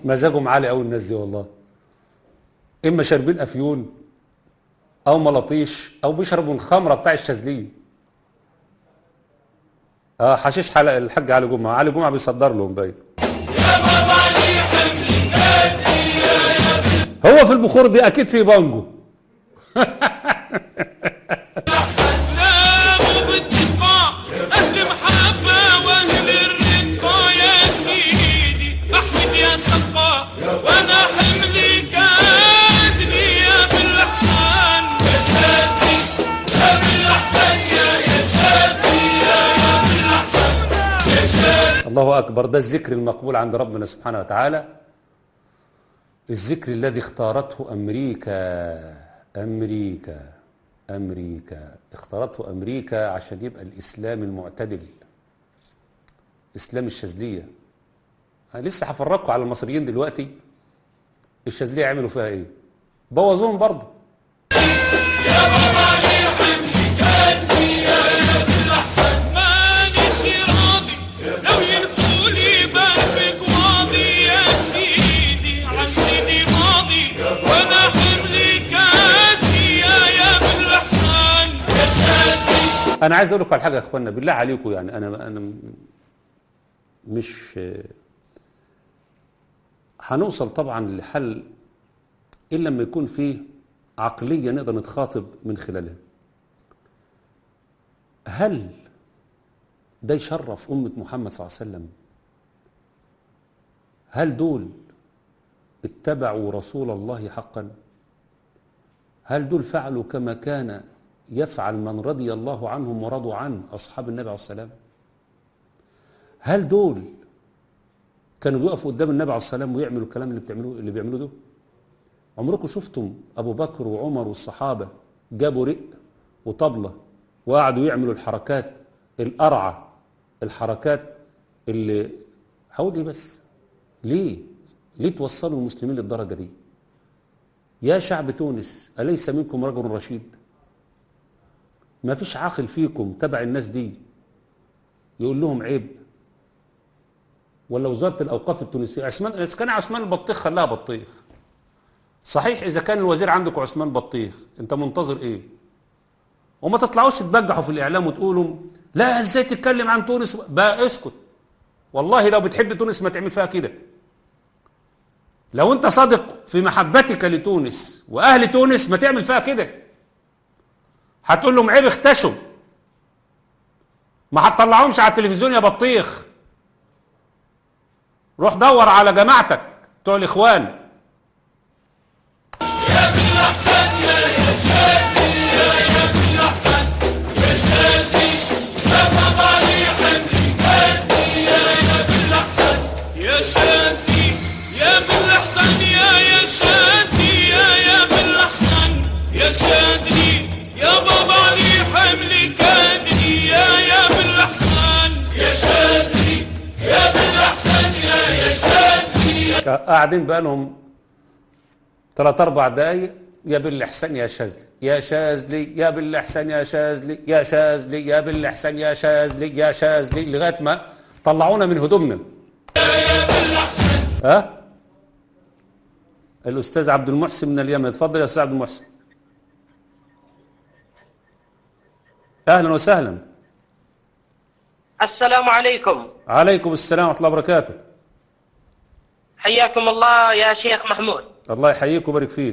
مزاجهم عالي قوي الناس دي والله اما شاربين افيون او ملاطيش او بيشربوا الخمره بتاع الشاذليه اه حشيش حلق الحاج علي جمعه علي جمعه بيصدر لهم باين هو في البخور دي اكيد في بانجو لا وباتفاق أهل محبة وأهل الرقة يا سيدي أحمد يا سقا وأنا حملي كادني يا بالإحسان يا سادي يا بالإحسان يا يا سادي يا يا بالإحسان يا سادي الله أكبر ده الذكر المقبول عند ربنا سبحانه وتعالى الذكر الذي اختارته أمريكا أمريكا أمريكا اختارته أمريكا عشان يبقى الإسلام المعتدل إسلام الشاذلية أنا لسه هفرجكم على المصريين دلوقتي الشاذلية عملوا فيها إيه بوظوهم برضه مانيش راضي لو ينفولي بقلبك واضي يا سيدي عن سيدي ماضي وانا حملي كاتي يا يا بالاحسان يا سادي انا عايز اقول لكم على حاجه يا اخوانا بالله عليكم يعني انا انا م- مش هنوصل طبعا لحل الا لما يكون فيه عقليه نقدر نتخاطب من خلالها هل ده يشرف امه محمد صلى الله عليه وسلم هل دول اتبعوا رسول الله حقا هل دول فعلوا كما كان يفعل من رضي الله عنهم ورضوا عنه أصحاب النبي عليه السلام هل دول كانوا بيقفوا قدام النبي عليه السلام ويعملوا الكلام اللي بتعملوه اللي بيعملوه ده عمركم شفتم أبو بكر وعمر والصحابة جابوا رق وطبلة وقعدوا يعملوا الحركات القرعة الحركات اللي هقول ايه بس ليه ليه توصلوا المسلمين للدرجة دي يا شعب تونس أليس منكم رجل رشيد ما فيش عاقل فيكم تبع الناس دي يقول لهم عيب ولا وزارة الأوقاف التونسية عثمان إذا كان عثمان البطيخ خلاها بطيخ صحيح إذا كان الوزير عندك عثمان بطيخ أنت منتظر إيه وما تطلعوش تبجحوا في الإعلام وتقولوا لا إزاي تتكلم عن تونس بقى اسكت والله لو بتحب تونس ما تعمل فيها كده لو أنت صادق في محبتك لتونس وأهل تونس ما تعمل فيها كده هتقول لهم عيب اختشوا ما هتطلعهمش على التلفزيون يا بطيخ روح دور على جماعتك بتوع الاخوان يا بالاحسان يا يا سادي يا يا بالاحسان يا سادي يا بابا لي حملي كاتي يا يا بالاحسان يا سادي يا بالاحسان يا يا سادي يا يا بالاحسان يا سادي يا بابا لي حملي كاتي يا يا بالاحسان يا سادي يا بالاحسان يا يا سادي قاعدين بقى لهم ثلاث اربع دقايق يا بالاحسان يا شاذلي يا شاذلي يا بالاحسان يا شاذلي يا شاذلي يا بالاحسان يا شاذلي يا شاذلي لغايه ما طلعونا من هدومنا ها الاستاذ عبد المحسن من اليمن اتفضل يا استاذ عبد المحسن اهلا وسهلا السلام عليكم عليكم السلام ورحمه الله وبركاته حياكم الله يا شيخ محمود الله يحييك ويبارك فيك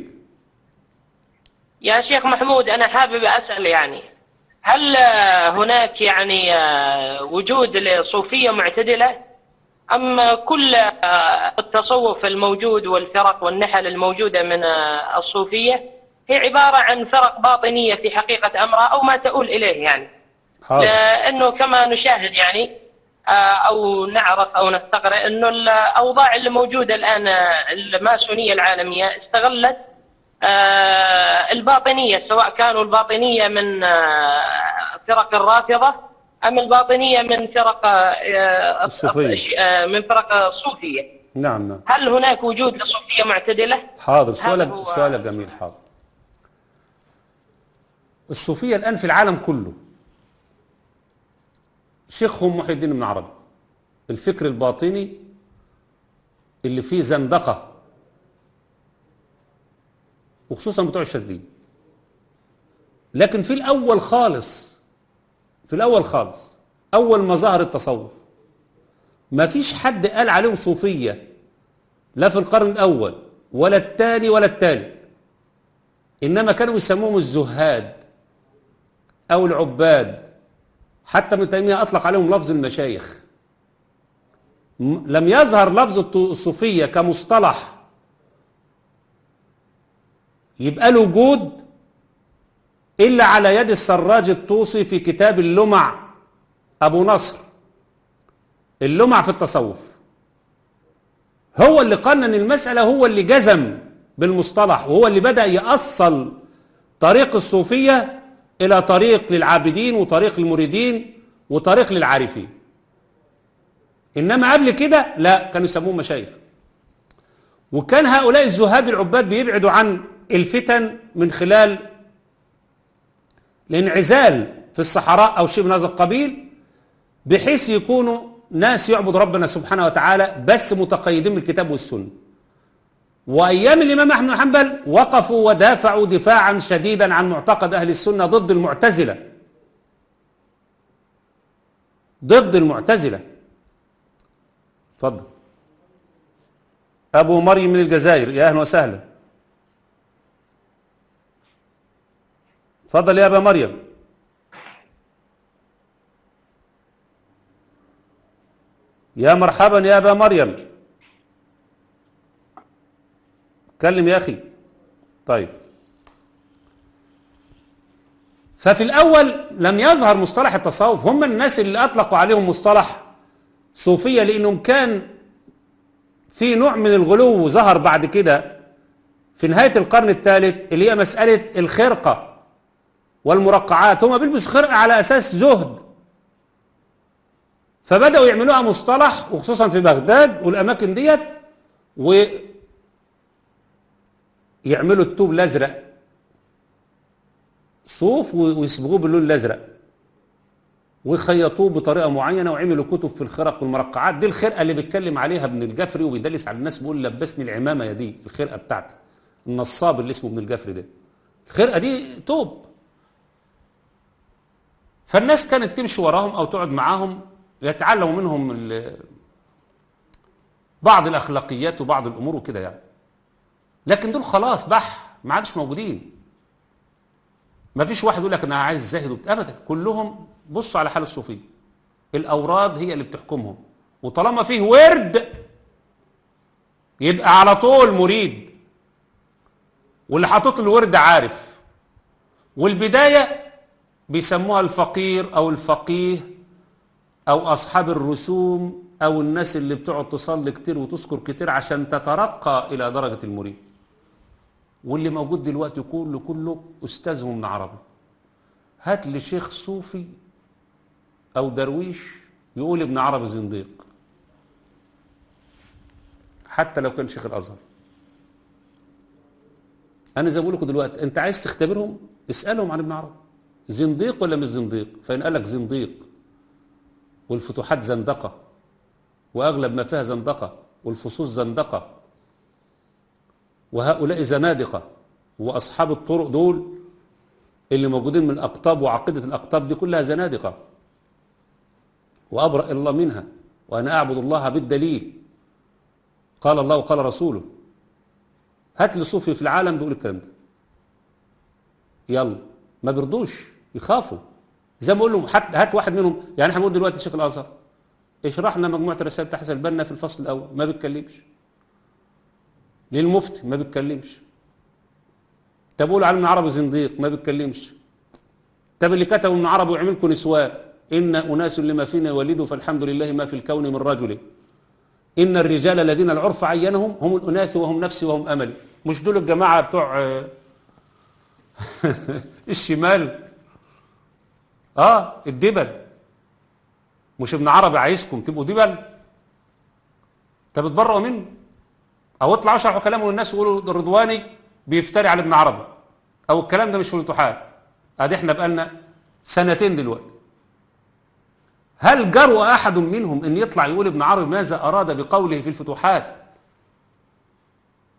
يا شيخ محمود أنا حابب أسأل يعني هل آه، هناك يعني آه، وجود لصوفية معتدلة أم كل آه، التصوف الموجود والفرق والنحل الموجودة من آه، الصوفية هي عبارة عن فرق باطنية في حقيقة أمرها أو ما تؤول إليه يعني حاضر لأنه كما نشاهد يعني آه، أو نعرف أو نستقرأ أنه الأوضاع اللي موجودة الآن آه، الماسونية العالمية استغلت آه، الباطنية سواء كانوا الباطنية من آه، فرق الرافضة أم الباطنية من فرق آه، الصوفية. آه، من فرق الصوفية نعم نعم هل هناك وجود لصوفية معتدلة؟ حاضر هذا سؤالك هو- سؤالك جميل حاضر الصوفية الآن في العالم كله شيخهم محي الدين بن عربي الفكر الباطني اللي فيه زندقة وخصوصا بتوع الشاذلية لكن في الأول خالص في الأول خالص أول ما ظهر التصوف ما فيش حد قال عليهم صوفية لا في القرن الأول ولا الثاني ولا الثالث إنما كانوا يسموهم الزهاد أو العباد حتى ابن تيمية أطلق عليهم لفظ المشايخ م- لم يظهر لفظ الط- الصوفية كمصطلح يبقى له وجود إلا على يد السراج الطوسي في كتاب اللمع أبو نصر اللمع في التصوف هو اللي قنن المسألة هو اللي جزم بالمصطلح وهو اللي بدأ يأصل طريق الصوفية إلى طريق للعابدين وطريق للمريدين وطريق للعارفين إنما قبل كده لا كانوا يسموهم مشايخ وكان هؤلاء الزهاد العباد بيبعدوا عن الفتن من خلال الانعزال في الصحراء أو شيء من هذا القبيل بحيث يكونوا ناس يعبد ربنا سبحانه وتعالى بس متقيدين بالكتاب والسنة وأيام الإمام أحمد بن حنبل وقفوا ودافعوا دفاعا شديدا عن معتقد أهل السنة ضد المعتزلة ضد المعتزلة اتفضل أبو مريم من الجزائر يا أهلا وسهلا اتفضل يا أبا مريم يا مرحبا يا أبا مريم كلم يا أخي طيب ففي الأول لم يظهر مصطلح التصوف هم الناس اللي أطلقوا عليهم مصطلح صوفية لأنهم كان في نوع من الغلو ظهر بعد كده في نهاية القرن الثالث اللي هي مسألة الخرقة والمرقعات هم بيلبسوا خرقة على أساس زهد فبدأوا يعملوها مصطلح وخصوصا في بغداد والأماكن ديت ويعملوا التوب الأزرق صوف ويصبغوه باللون الأزرق ويخيطوه بطريقة معينة وعملوا كتب في الخرق والمرقعات دي الخرقة اللي بيتكلم عليها ابن الجفري وبيدلس على الناس بيقول لبسني العمامة يا دي الخرقة بتاعتي النصاب اللي اسمه ابن الجفري ده الخرقة دي توب فالناس كانت تمشي وراهم أو تقعد معاهم يتعلموا منهم ال- بعض الأخلاقيات وبعض الأمور وكده يعني لكن دول خلاص بح ما عادش موجودين ما فيش واحد يقول لك انا عايز زاهد وبت- ابدا كلهم بصوا على حال الصوفيه الاوراد هي اللي بتحكمهم وطالما فيه ورد يبقى على طول مريد واللي حاطط الورد عارف والبدايه بيسموها الفقير او الفقيه او اصحاب الرسوم او الناس اللي بتقعد تصلي كتير وتذكر كتير عشان تترقى الى درجه المريد واللي موجود دلوقتي كله كله استاذهم ابن عربي هات لي شيخ صوفي او درويش يقول ابن عربي زنديق حتى لو كان شيخ الازهر انا زي ما بقول لكم دلوقتي انت عايز تختبرهم اسالهم عن ابن عربي زنديق ولا مش زنديق فان قال لك زنديق والفتوحات زندقه واغلب ما فيها زندقه والفصوص زندقه وهؤلاء زنادقة وأصحاب الطرق دول اللي موجودين من الأقطاب وعقيدة الأقطاب دي كلها زنادقة وأبرأ الله منها وأنا أعبد الله بالدليل قال الله وقال رسوله هات لي صوفي في العالم بيقول الكلام ده يلا ما بيرضوش يخافوا زي ما اقول لهم حتى هات واحد منهم يعني احنا بنقول دلوقتي شيخ الازهر اشرح لنا مجموعه الرسائل بتاع حسن البنا في الفصل الاول ما بيتكلمش للمفتي ما بيتكلمش طب قول على ابن عربي زنديق ما بيتكلمش طب اللي كتبوا ابن عربي ويعملكم نسوان إن أناس لما فينا يولدوا فالحمد لله ما في الكون من رجل إن الرجال الذين العرف عينهم هم الأناث وهم نفسي وهم أملي مش دول الجماعة بتوع آه، الشمال اه الدبل مش ابن عربي عايزكم تبقوا دبل طب اتبرأوا منه او اطلعوا اشرحوا كلامه للناس ويقولوا الرضواني بيفتري على ابن عربي او الكلام ده مش في الفتوحات ادي احنا بقالنا سنتين دلوقتي هل جرؤ احد منهم ان يطلع يقول ابن عربي ماذا اراد بقوله في الفتوحات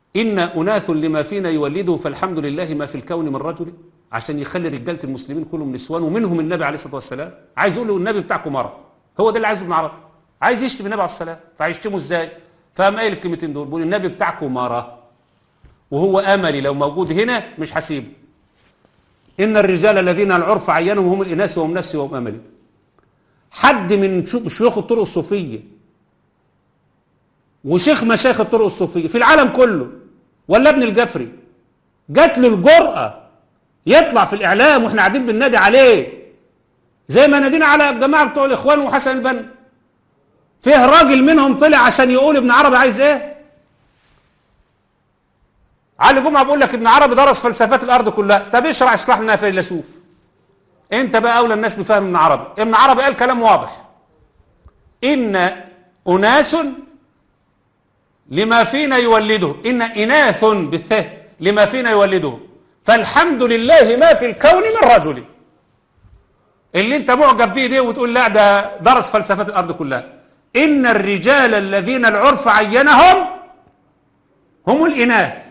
إن أناث لما فينا يولده فالحمد لله ما في الكون من رجل عشان يخلي رجالة المسلمين كلهم نسوان ومنهم النبي عليه الصلاة والسلام عايز يقول له النبي بتاعكم مرة هو ده اللي عايزه ابن عربي عايز يشتم النبي عليه الصلاة والسلام فهيشتمه ازاي فقام قايل الكلمتين دول بيقول النبي بتاعكم مرة وهو أملي لو موجود هنا مش هسيبه إن الرجال الذين العرف عينهم هم الإناث وهم نفسي وهم أملي حد من شو- شيوخ الطرق الصوفية وشيخ مشايخ الطرق الصوفية في العالم كله ولا ابن الجفري جات له الجرأة يطلع في الإعلام واحنا قاعدين بننادي عليه زي ما نادينا على الجماعة بتوع الإخوان وحسن البنا فيه راجل منهم طلع عشان يقول ابن عربي عايز ايه علي جمعة بيقول لك ابن عربي درس فلسفات الأرض كلها طب اشرح اشرح لنا فيلسوف انت بقى أولى الناس بفهم ابن عربي ابن عربي قال كلام واضح إن أناس لما فينا يولده إن إناث بالثاء لما فينا يولده فالحمد لله ما في الكون من رجل اللي انت معجب بيه دي وتقول لا ده درس فلسفات الأرض كلها إن الرجال الذين العرف عينهم هم الإناث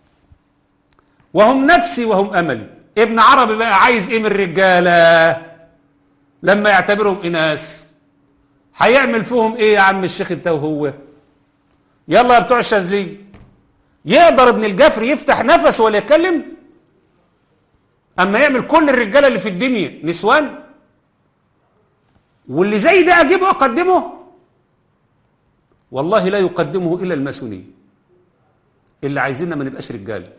وهم نفسي وهم أملي ابن عربي بقى عايز ايه من الرجالة لما يعتبرهم إناث هيعمل فيهم ايه يا عم الشيخ انت وهو يلا يا بتوع الشاذلي يقدر ابن الجفر يفتح نفسه ولا يتكلم اما يعمل كل الرجاله اللي في الدنيا نسوان واللي زي ده اجيبه اقدمه والله لا يقدمه الا الماسونيه اللي عايزيننا ما نبقاش رجاله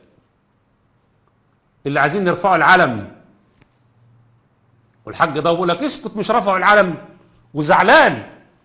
اللي عايزين يرفعوا العلم والحاج ده بيقول لك اسكت مش رفعوا العلم وزعلان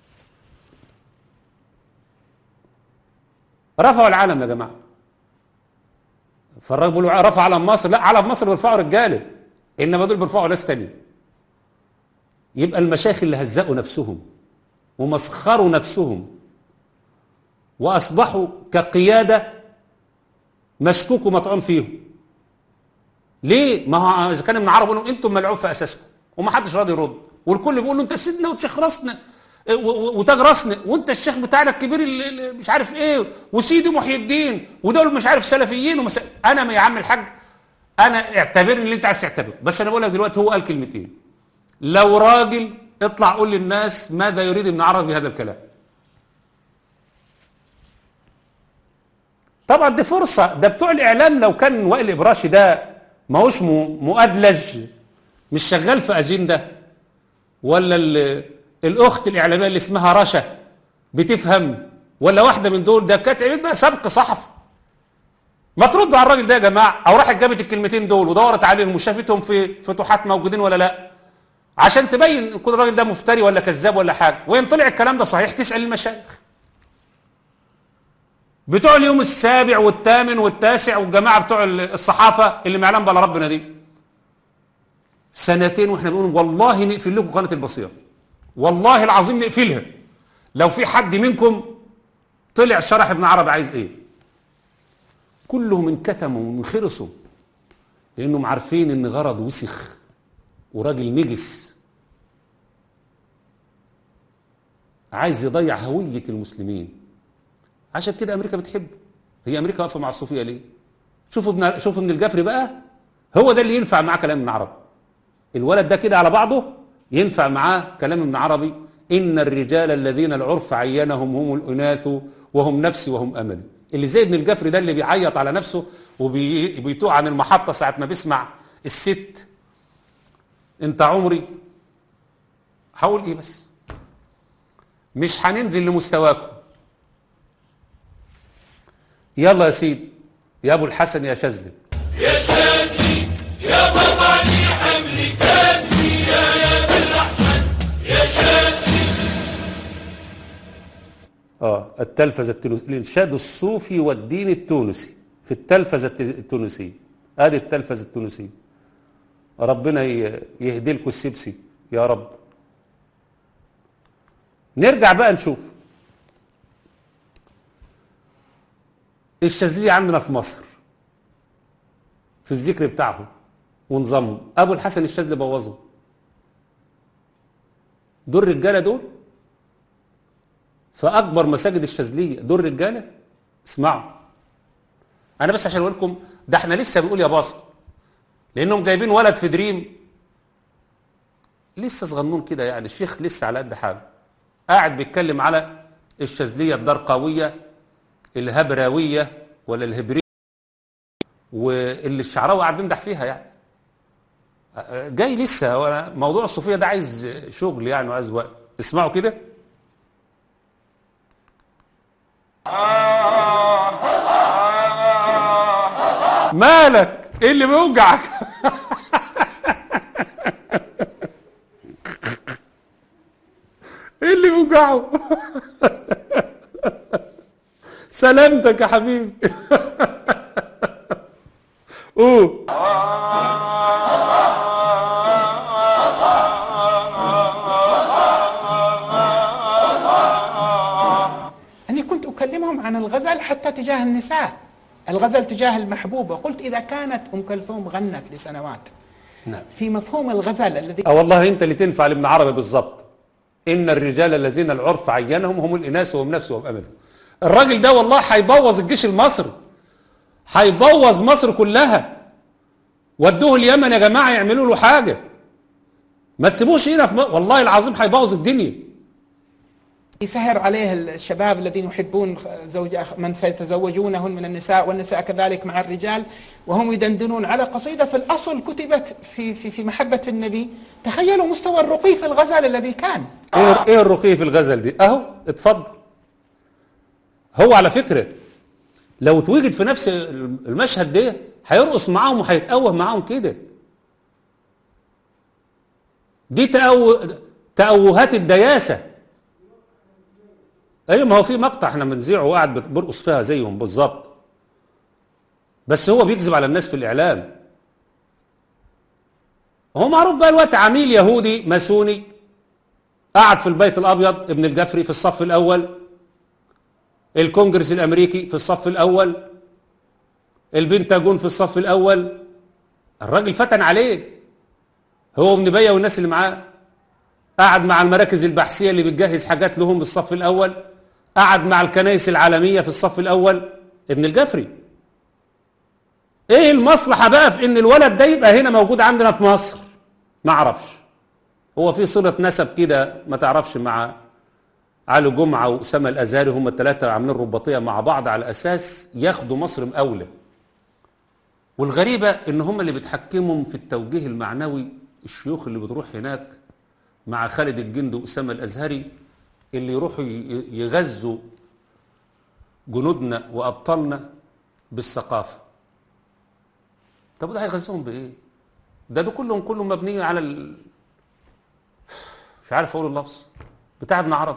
رفعوا العلم يا جماعه فالراجل بيقولوا رفع علم مصر لا علم مصر بيرفعوا رجاله انما دول بيرفعوا ناس تانية يبقى المشايخ اللي هزقوا نفسهم ومسخروا نفسهم واصبحوا كقياده مشكوك ومطعون فيهم ليه ما هو اذا كان ابن عرب بيقول لهم انتم ملعوب في اساسكم ومحدش راضي يرد والكل بيقول له انت سيدنا وشيخ راسنا و- و- وتاج راسنا وانت الشيخ بتاعنا الكبير اللي اللي مش عارف ايه وسيدي محي الدين ودول مش عارف سلفيين ومس... انا يا عم الحاج انا اعتبرني اللي انت عايز تعتبره بس انا بقول لك دلوقتي هو قال كلمتين لو راجل اطلع قول للناس ماذا يريد ابن عربي بهذا الكلام طبعا دي فرصة ده بتوع الإعلام لو كان وائل إبراشي ده ما هوش م- مؤدلج مش شغال في أجندة ولا ال- الأخت الإعلامية اللي اسمها رشا بتفهم ولا واحدة من دول ده كانت عملت بقى سبق صحفي ما تردوا على الراجل ده يا جماعة أو راحت جابت الكلمتين دول ودورت عليهم وشافتهم في فتوحات موجودين ولا لا عشان تبين يكون الراجل ده مفتري ولا كذاب ولا حاجة وين طلع الكلام ده صحيح تسأل المشايخ بتوع اليوم السابع والثامن والتاسع والجماعة بتوع الصحافة اللي ما يعلم بلا ربنا دي سنتين واحنا بنقول والله نقفل لكم قناة البصيرة والله العظيم نقفلها لو في حد منكم طلع شرح ابن عربي عايز ايه كلهم انكتموا وانخرسوا لانهم عارفين ان غرض وسخ وراجل نجس عايز يضيع هوية المسلمين عشان كده امريكا بتحبه هي امريكا واقفه مع الصوفيه ليه شوفوا ابن شوفوا ابن الجفري بقى هو ده اللي ينفع معاه كلام ابن عربي الولد ده كده على بعضه ينفع معاه كلام ابن عربي ان الرجال الذين العرف عينهم هم الاناث وهم نفسي وهم املي اللي زي ابن الجفري ده اللي بيعيط على نفسه وبيتوه عن المحطه ساعه ما بيسمع الست انت عمري هقول ايه بس مش هننزل لمستواكم يلا يا سيدي يا ابو الحسن يا شاذلي يا شادي يا بابا لي حملي كادني يا يا بالأحسن يا شادي اه التلفزة التونسية الإنشاد الصوفي والدين التونسي في التلفزة الت- التونسية ادي التلفزة التونسية ربنا ي- يهدي لكم السبسي يا رب نرجع بقى نشوف الشاذلية عندنا في مصر في الذكر بتاعهم ونظامهم ابو الحسن الشاذلي بوظه دول رجاله دول فأكبر مساجد الشاذلية دول رجالة اسمعوا انا بس عشان اقول لكم ده احنا لسه بنقول يا باص لانهم جايبين ولد في دريم لسه صغنون كده يعني الشيخ لسه على قد حاله قاعد بيتكلم على الشاذليه الدرقاويه الهبراويه ولا الهبريه واللي الشعراوي قاعد بيمدح فيها يعني جاي لسه هو موضوع الصوفيه ده عايز شغل يعني وعايز وقت اسمعوا كده مالك ايه اللي بيوجعك ايه اللي بيوجعه سلامتك يا حبيبي اوه أني كنت أكلمهم عن الغزل حتى تجاه النساء الغزل تجاه المحبوبة قلت إذا كانت أم كلثوم غنت لسنوات نعم في مفهوم الغزل الذي اه والله انت اللي تنفع لابن عربي بالظبط ان الرجال الذين العرف عينهم هم الاناث وهم نفسهم امنوا الراجل ده والله هيبوظ الجيش المصري هيبوظ مصر كلها ودوه اليمن يا جماعه يعملوا له حاجه ما تسيبوش هنا في م... والله العظيم هيبوظ الدنيا يسهر عليه الشباب الذين يحبون زوج أخ- من سيتزوجونهن من النساء والنساء كذلك مع الرجال وهم يدندنون على قصيدة في الأصل كتبت في, في, في محبة النبي تخيلوا مستوى الرقي في الغزل الذي كان ايه ايه الرقي في الغزل دي اهو اتفضل هو على فكرة لو اتوجد في نفس المشهد ده هيرقص معاهم وهيتأوه معاهم كده دي تأو... تأوهات الدياسة ايوه ما هو في مقطع احنا بنذيعه وقاعد بت- بيرقص فيها زيهم بالظبط بس هو بيكذب على الناس في الاعلام هو معروف بقى الوقت عميل يهودي ماسوني قعد في البيت الابيض ابن الجفري في الصف الاول الكونجرس الامريكي في الصف الاول البنتاجون في الصف الاول الراجل فتن عليه هو وابن بيه والناس اللي معاه قعد مع المراكز البحثيه اللي بتجهز حاجات لهم بالصف الاول قعد مع الكنائس العالميه في الصف الاول ابن الجفري ايه المصلحه بقى في ان الولد ده يبقى هنا موجود عندنا في مصر ما اعرفش هو في صلة نسب كده ما تعرفش مع علي جمعة وأسامة الأزهري هم الثلاثة عاملين رباطية مع بعض على أساس ياخدوا مصر مقاولة والغريبة إن هم اللي بيتحكموا في التوجيه المعنوي الشيوخ اللي بتروح هناك مع خالد الجند وأسامة الأزهري اللي يروحوا ي- يغزوا جنودنا وأبطالنا بالثقافة طب ده هيغزوهم بإيه؟ ده ده كلهم كلهم مبنيين على ال... مش عارف اقول اللفظ بتاع ابن عرب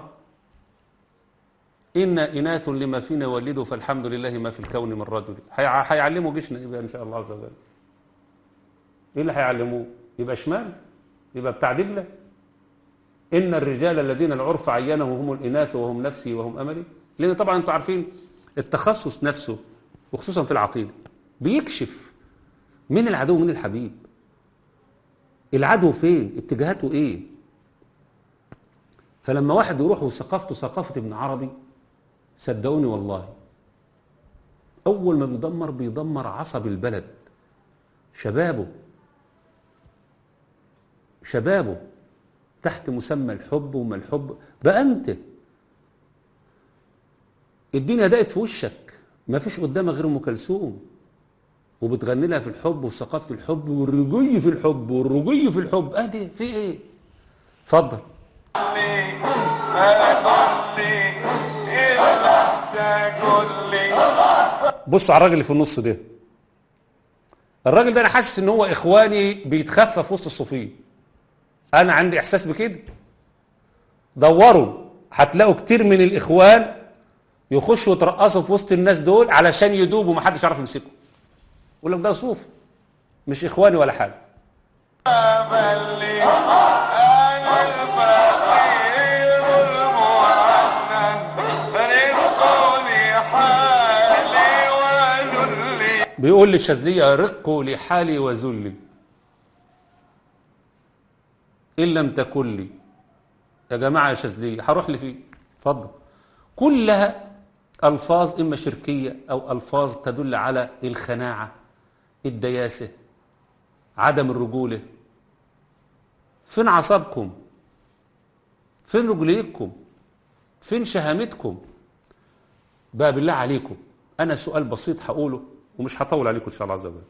إن إناث لما فينا ولدوا فالحمد لله ما في الكون من رجل هيع- هيعلموا جيشنا إيه بقى إن شاء الله عز وجل إيه اللي هيعلموه يبقى شمال يبقى بتاع دبلة إن الرجال الذين العرف عينهم هم الإناث وهم نفسي وهم أملي لأن طبعا أنتم عارفين التخصص نفسه وخصوصا في العقيدة بيكشف مين العدو ومين الحبيب العدو فين اتجاهاته ايه فلما واحد يروح وثقافته ثقافة ابن عربي صدقوني والله اول ما بيدمر بيدمر عصب البلد شبابه شبابه تحت مسمى الحب وما الحب بقى انت الدنيا ضاقت في وشك ما فيش قدامك غير ام كلثوم وبتغني لها في الحب وثقافة الحب والرجوي في الحب والرجوي في الحب ادي في ايه اتفضل بص على الراجل اللي في النص ده الراجل ده انا حاسس ان هو اخواني بيتخفى في وسط الصوفيه انا عندي احساس بكده دوروا هتلاقوا كتير من الاخوان يخشوا يترقصوا في وسط الناس دول علشان يدوبوا محدش يعرف يمسكهم يقول لك ده صوف مش اخواني ولا حاجه بيقول للشاذلية رقوا لحالي وذلي إن لم تكن لي يا جماعة يا شاذلية هروح لي فيه اتفضل كلها ألفاظ إما شركية أو ألفاظ تدل على الخناعة الدياسة عدم الرجولة فين عصبكم فين رجوليتكم فين شهامتكم بقى بالله عليكم أنا سؤال بسيط هقوله ومش هطول عليكم إن شاء الله عز وجل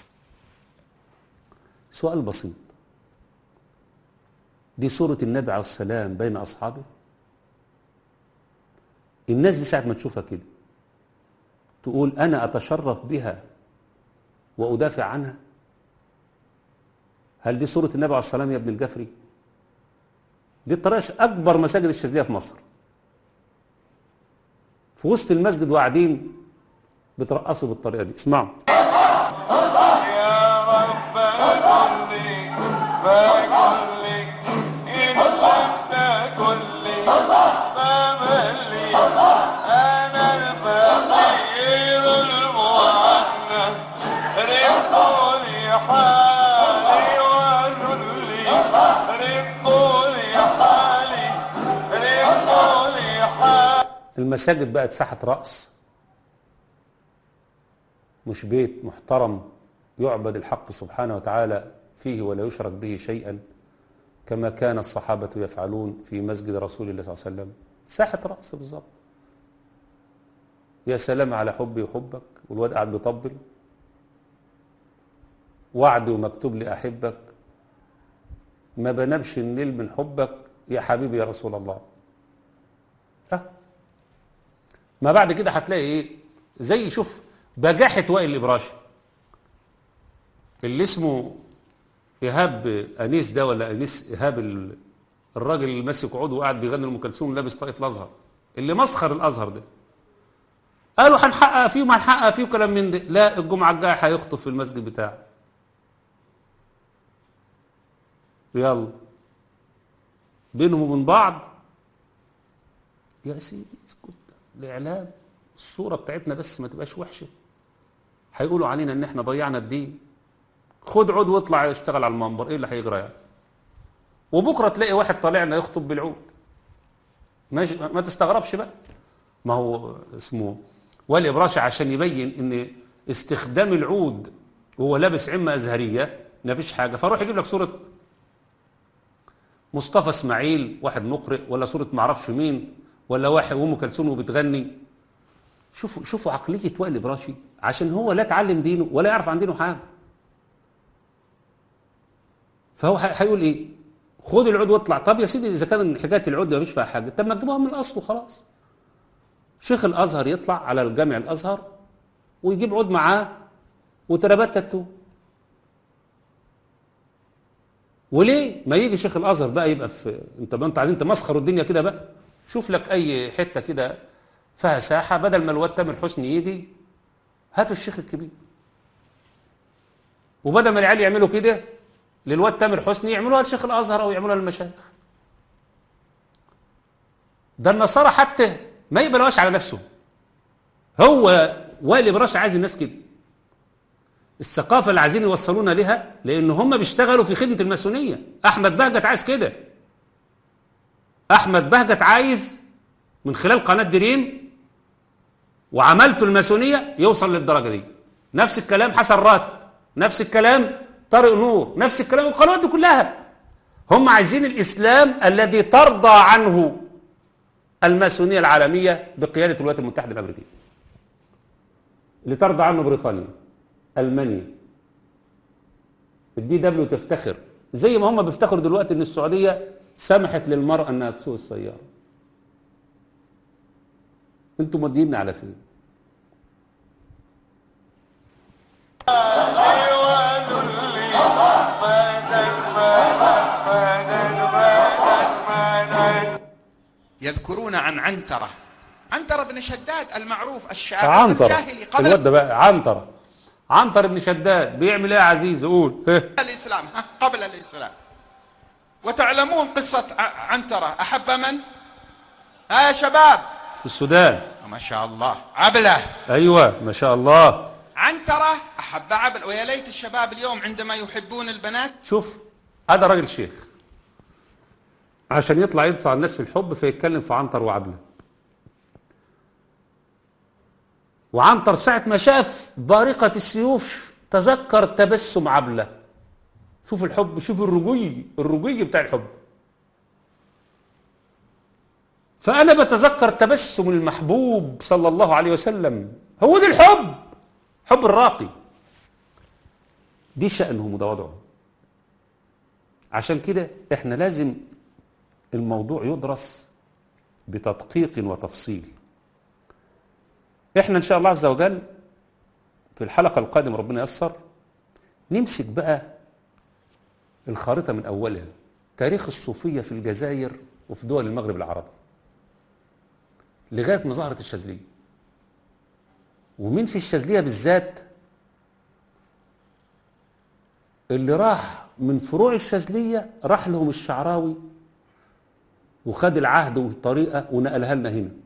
سؤال بسيط دي صورة النبي عليه السلام بين أصحابه الناس دي ساعة ما تشوفها كده تقول أنا أتشرف بها وأدافع عنها هل دي صورة النبي عليه السلام يا ابن الجفري دي الطريقة أكبر مساجد الشاذلية في مصر في وسط المسجد وقاعدين بترقصوا بالطريقة دي اسمعوا يا رب كلي فكلي إن لم تكن لي فمن لي أنا الفقير المعنى رفقوا لي حالي وذلي رفقوا لي حالي رفقوا لي حالي المساجد بقت ساحة رأس مش بيت محترم يعبد الحق سبحانه وتعالى فيه ولا يشرك به شيئا كما كان الصحابة يفعلون في مسجد رسول الله صلى الله عليه وسلم ساحة رأس بالظبط يا سلام على حبي وحبك والواد قاعد بيطبل وعد ومكتوب لي أحبك ما بنبش النيل من حبك يا حبيبي يا رسول الله ها ما بعد كده هتلاقي ايه زي شوف بجاحة وائل الإبراشي اللي اسمه إيهاب أنيس ده ولا أنيس إيهاب ال- الراجل اللي ماسك عود وقاعد بيغني لأم كلثوم لابس طاقية الأزهر اللي مسخر الأزهر ده قالوا هنحقق فيه وما هنحقق فيه وكلام من ده لا الجمعة الجاية هيخطف في المسجد بتاعه يلا بينهم وبين بعض يا سيدي اسكت الإعلام الصورة بتاعتنا بس ما تبقاش وحشة هيقولوا علينا ان احنا ضيعنا الدين خد عود واطلع اشتغل على المنبر ايه اللي هيجرى يعني وبكرة تلاقي واحد طالع لنا يخطب بالعود ماشي ما تستغربش بقى ما هو اسمه والي ابراشي عشان يبين ان استخدام العود وهو لابس عمة ازهرية ما فيش حاجة فاروح يجيب لك صورة مصطفى اسماعيل واحد مقرئ ولا صورة معرفش مين ولا واحد وام كلثوم وبتغني شوفوا شوفوا عقلية وائل إبراشي عشان هو لا اتعلم دينه ولا يعرف عن دينه حاجة فهو ح- هيقول ايه خد العود واطلع طب يا سيدي اذا كان حكايه العود مفيش فيها حاجه طب ما تجيبوها من الاصل وخلاص شيخ الازهر يطلع على الجامع الازهر ويجيب عود معاه وتربات تاتو وليه ما يجي شيخ الازهر بقى يبقى في انت ما انتوا عايزين تمسخروا الدنيا كده بقى شوف لك اي حته كده فيها ساحه بدل ما الواد تامر حسني يجي هاتوا الشيخ الكبير وبدل ما العيال يعملوا كده للواد تامر حسني يعملوها لشيخ الازهر او يعملوها للمشايخ ده النصارى حتى ما يقبلوهاش على نفسه هو والي براش عايز الناس كده الثقافة اللي عايزين يوصلونا لها لأن هم بيشتغلوا في خدمة الماسونية أحمد بهجت عايز كده أحمد بهجت عايز من خلال قناة دريم وعملته الماسونية يوصل للدرجة دي نفس الكلام حسن راتب نفس الكلام طارق نور نفس الكلام القنوات دي كلها هم عايزين الإسلام الذي ترضى عنه الماسونية العالمية بقيادة الولايات المتحدة الأمريكية اللي ترضى عنه بريطانيا ألمانيا الدي دبليو تفتخر زي ما هم بيفتخروا دلوقتي ان السعودية سمحت للمرأة انها تسوق السيارة انتوا مودينا على فين يذكرون عن عنترة عنترة بن شداد المعروف الشاعر عنتر الجاهلي قبل الواد ده بقى عنتر عنتر بن شداد بيعمل ايه يا عزيز قول إيه؟ الإسلام ها، قبل الإسلام وتعلمون قصة ع- عنترة أحب من؟ ها يا شباب في السودان ما شاء الله عبلة ايوه ما شاء الله عنترة أحب عبل ويا ليت الشباب اليوم عندما يحبون البنات شوف هذا راجل شيخ عشان يطلع يدفع الناس في الحب فيتكلم في عنتر وعبله وعنتر ساعة ما شاف بارقة السيوف تذكر تبسم عبلة شوف الحب شوف الرجوي الرجوي بتاع الحب فأنا بتذكر تبسم المحبوب صلى الله عليه وسلم هو ده الحب حب الراقي دي شأنهم وده وضعهم عشان كده احنا لازم الموضوع يدرس بتدقيق وتفصيل احنا ان شاء الله عز وجل في الحلقة القادمة ربنا ييسر نمسك بقى الخارطة من أولها تاريخ الصوفية في الجزائر وفي دول المغرب العربي لغاية ما ظهرت الشاذلية ومين في الشاذلية بالذات اللي راح من فروع الشاذلية راح لهم الشعراوي وخد العهد والطريقة ونقلها لنا هنا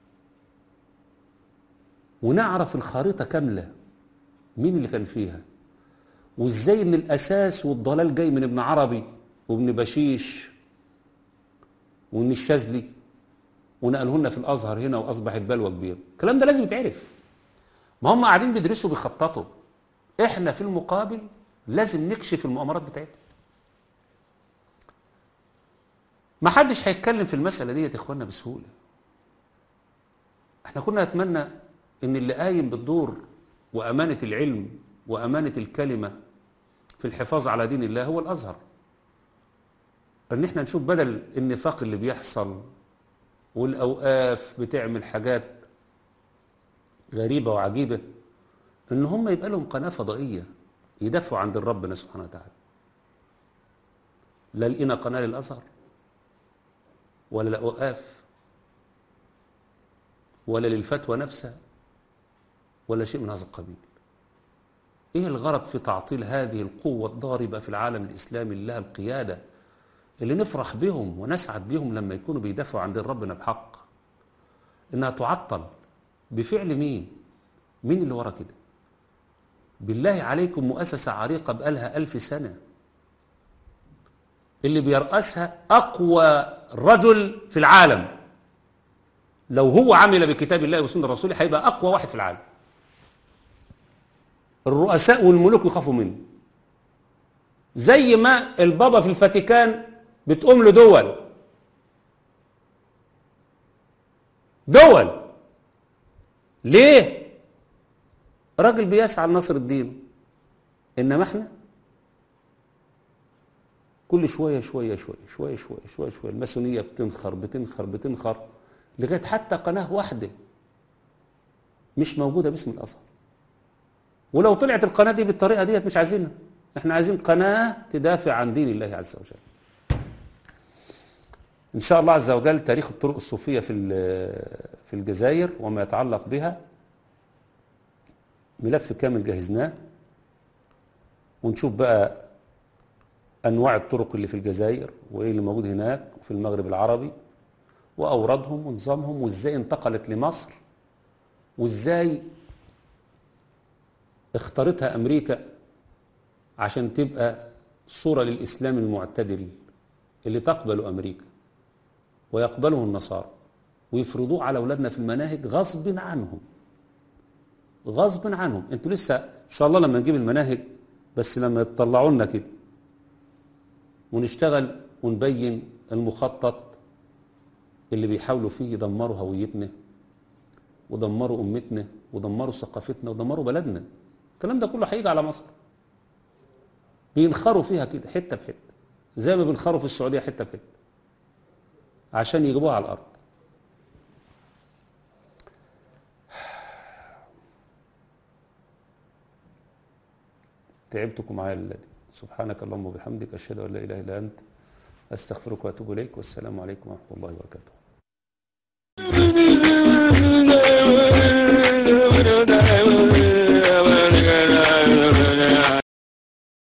ونعرف الخريطة كاملة مين اللي كان فيها وازاي ان الاساس والضلال جاي من ابن عربي وابن بشيش وان الشاذلي ونقله لنا في الازهر هنا واصبحت بلوى كبيره الكلام ده لازم يتعرف ما هم قاعدين بيدرسوا بيخططوا احنا في المقابل لازم نكشف المؤامرات بتاعتهم ما حدش هيتكلم في المسألة دي يا اخوانا بسهولة احنا كنا نتمنى ان اللي قايم بالدور وامانة العلم وامانة الكلمة في الحفاظ على دين الله هو الازهر ان احنا نشوف بدل النفاق اللي بيحصل والاوقاف بتعمل حاجات غريبة وعجيبة ان هم يبقى لهم قناة فضائية يدافعوا عند ربنا سبحانه وتعالى لا لقينا قناة للازهر ولا لأوقاف ولا للفتوى نفسها ولا شيء من هذا القبيل ايه الغرض في تعطيل هذه القوة الضاربة في العالم الإسلامي اللي لها القيادة اللي نفرح بهم ونسعد بهم لما يكونوا بيدافعوا عند ربنا بحق انها تعطل بفعل مين مين اللي ورا كده بالله عليكم مؤسسة عريقة بقالها ألف سنة اللي بيرأسها أقوى رجل في العالم لو هو عمل بكتاب الله وسنة رسوله هيبقى أقوى واحد في العالم الرؤساء والملوك يخافوا منه زي ما البابا في الفاتيكان بتقوم له دول دول ليه راجل بيسعى لنصر الدين انما احنا كل شوية شوية شوية شوية شوية شوية شوية الماسونية بتنخر بتنخر بتنخر لغاية حتى قناة واحدة مش موجودة باسم الأزهر ولو طلعت القناة دي بالطريقة ديت مش عايزينها احنا عايزين قناة تدافع عن دين الله عز وجل إن شاء الله عز وجل تاريخ الطرق الصوفية في في الجزائر وما يتعلق بها ملف كامل جهزناه ونشوف بقى أنواع الطرق اللي في الجزائر وإيه اللي موجود هناك وفي المغرب العربي وأوردهم ونظامهم وإزاي انتقلت لمصر وإزاي اختارتها أمريكا عشان تبقى صورة للإسلام المعتدل اللي تقبل أمريكا ويقبله النصارى ويفرضوه على أولادنا في المناهج غصب عنهم غصب عنهم انتوا لسه ان شاء الله لما نجيب المناهج بس لما يطلعوا لنا كده ونشتغل ونبين المخطط اللي بيحاولوا فيه يدمروا هويتنا ودمروا أمتنا ودمروا ثقافتنا ودمروا بلدنا الكلام ده كله هيجي على مصر بينخروا فيها كده حتة بحتة زي ما بينخروا في السعودية حتة بحتة عشان يجيبوها على الأرض تعبتكم معايا الليلة سبحانك اللهم وبحمدك أشهد أن لا إله إلا أنت أستغفرك وأتوب إليك والسلام عليكم ورحمة الله وبركاته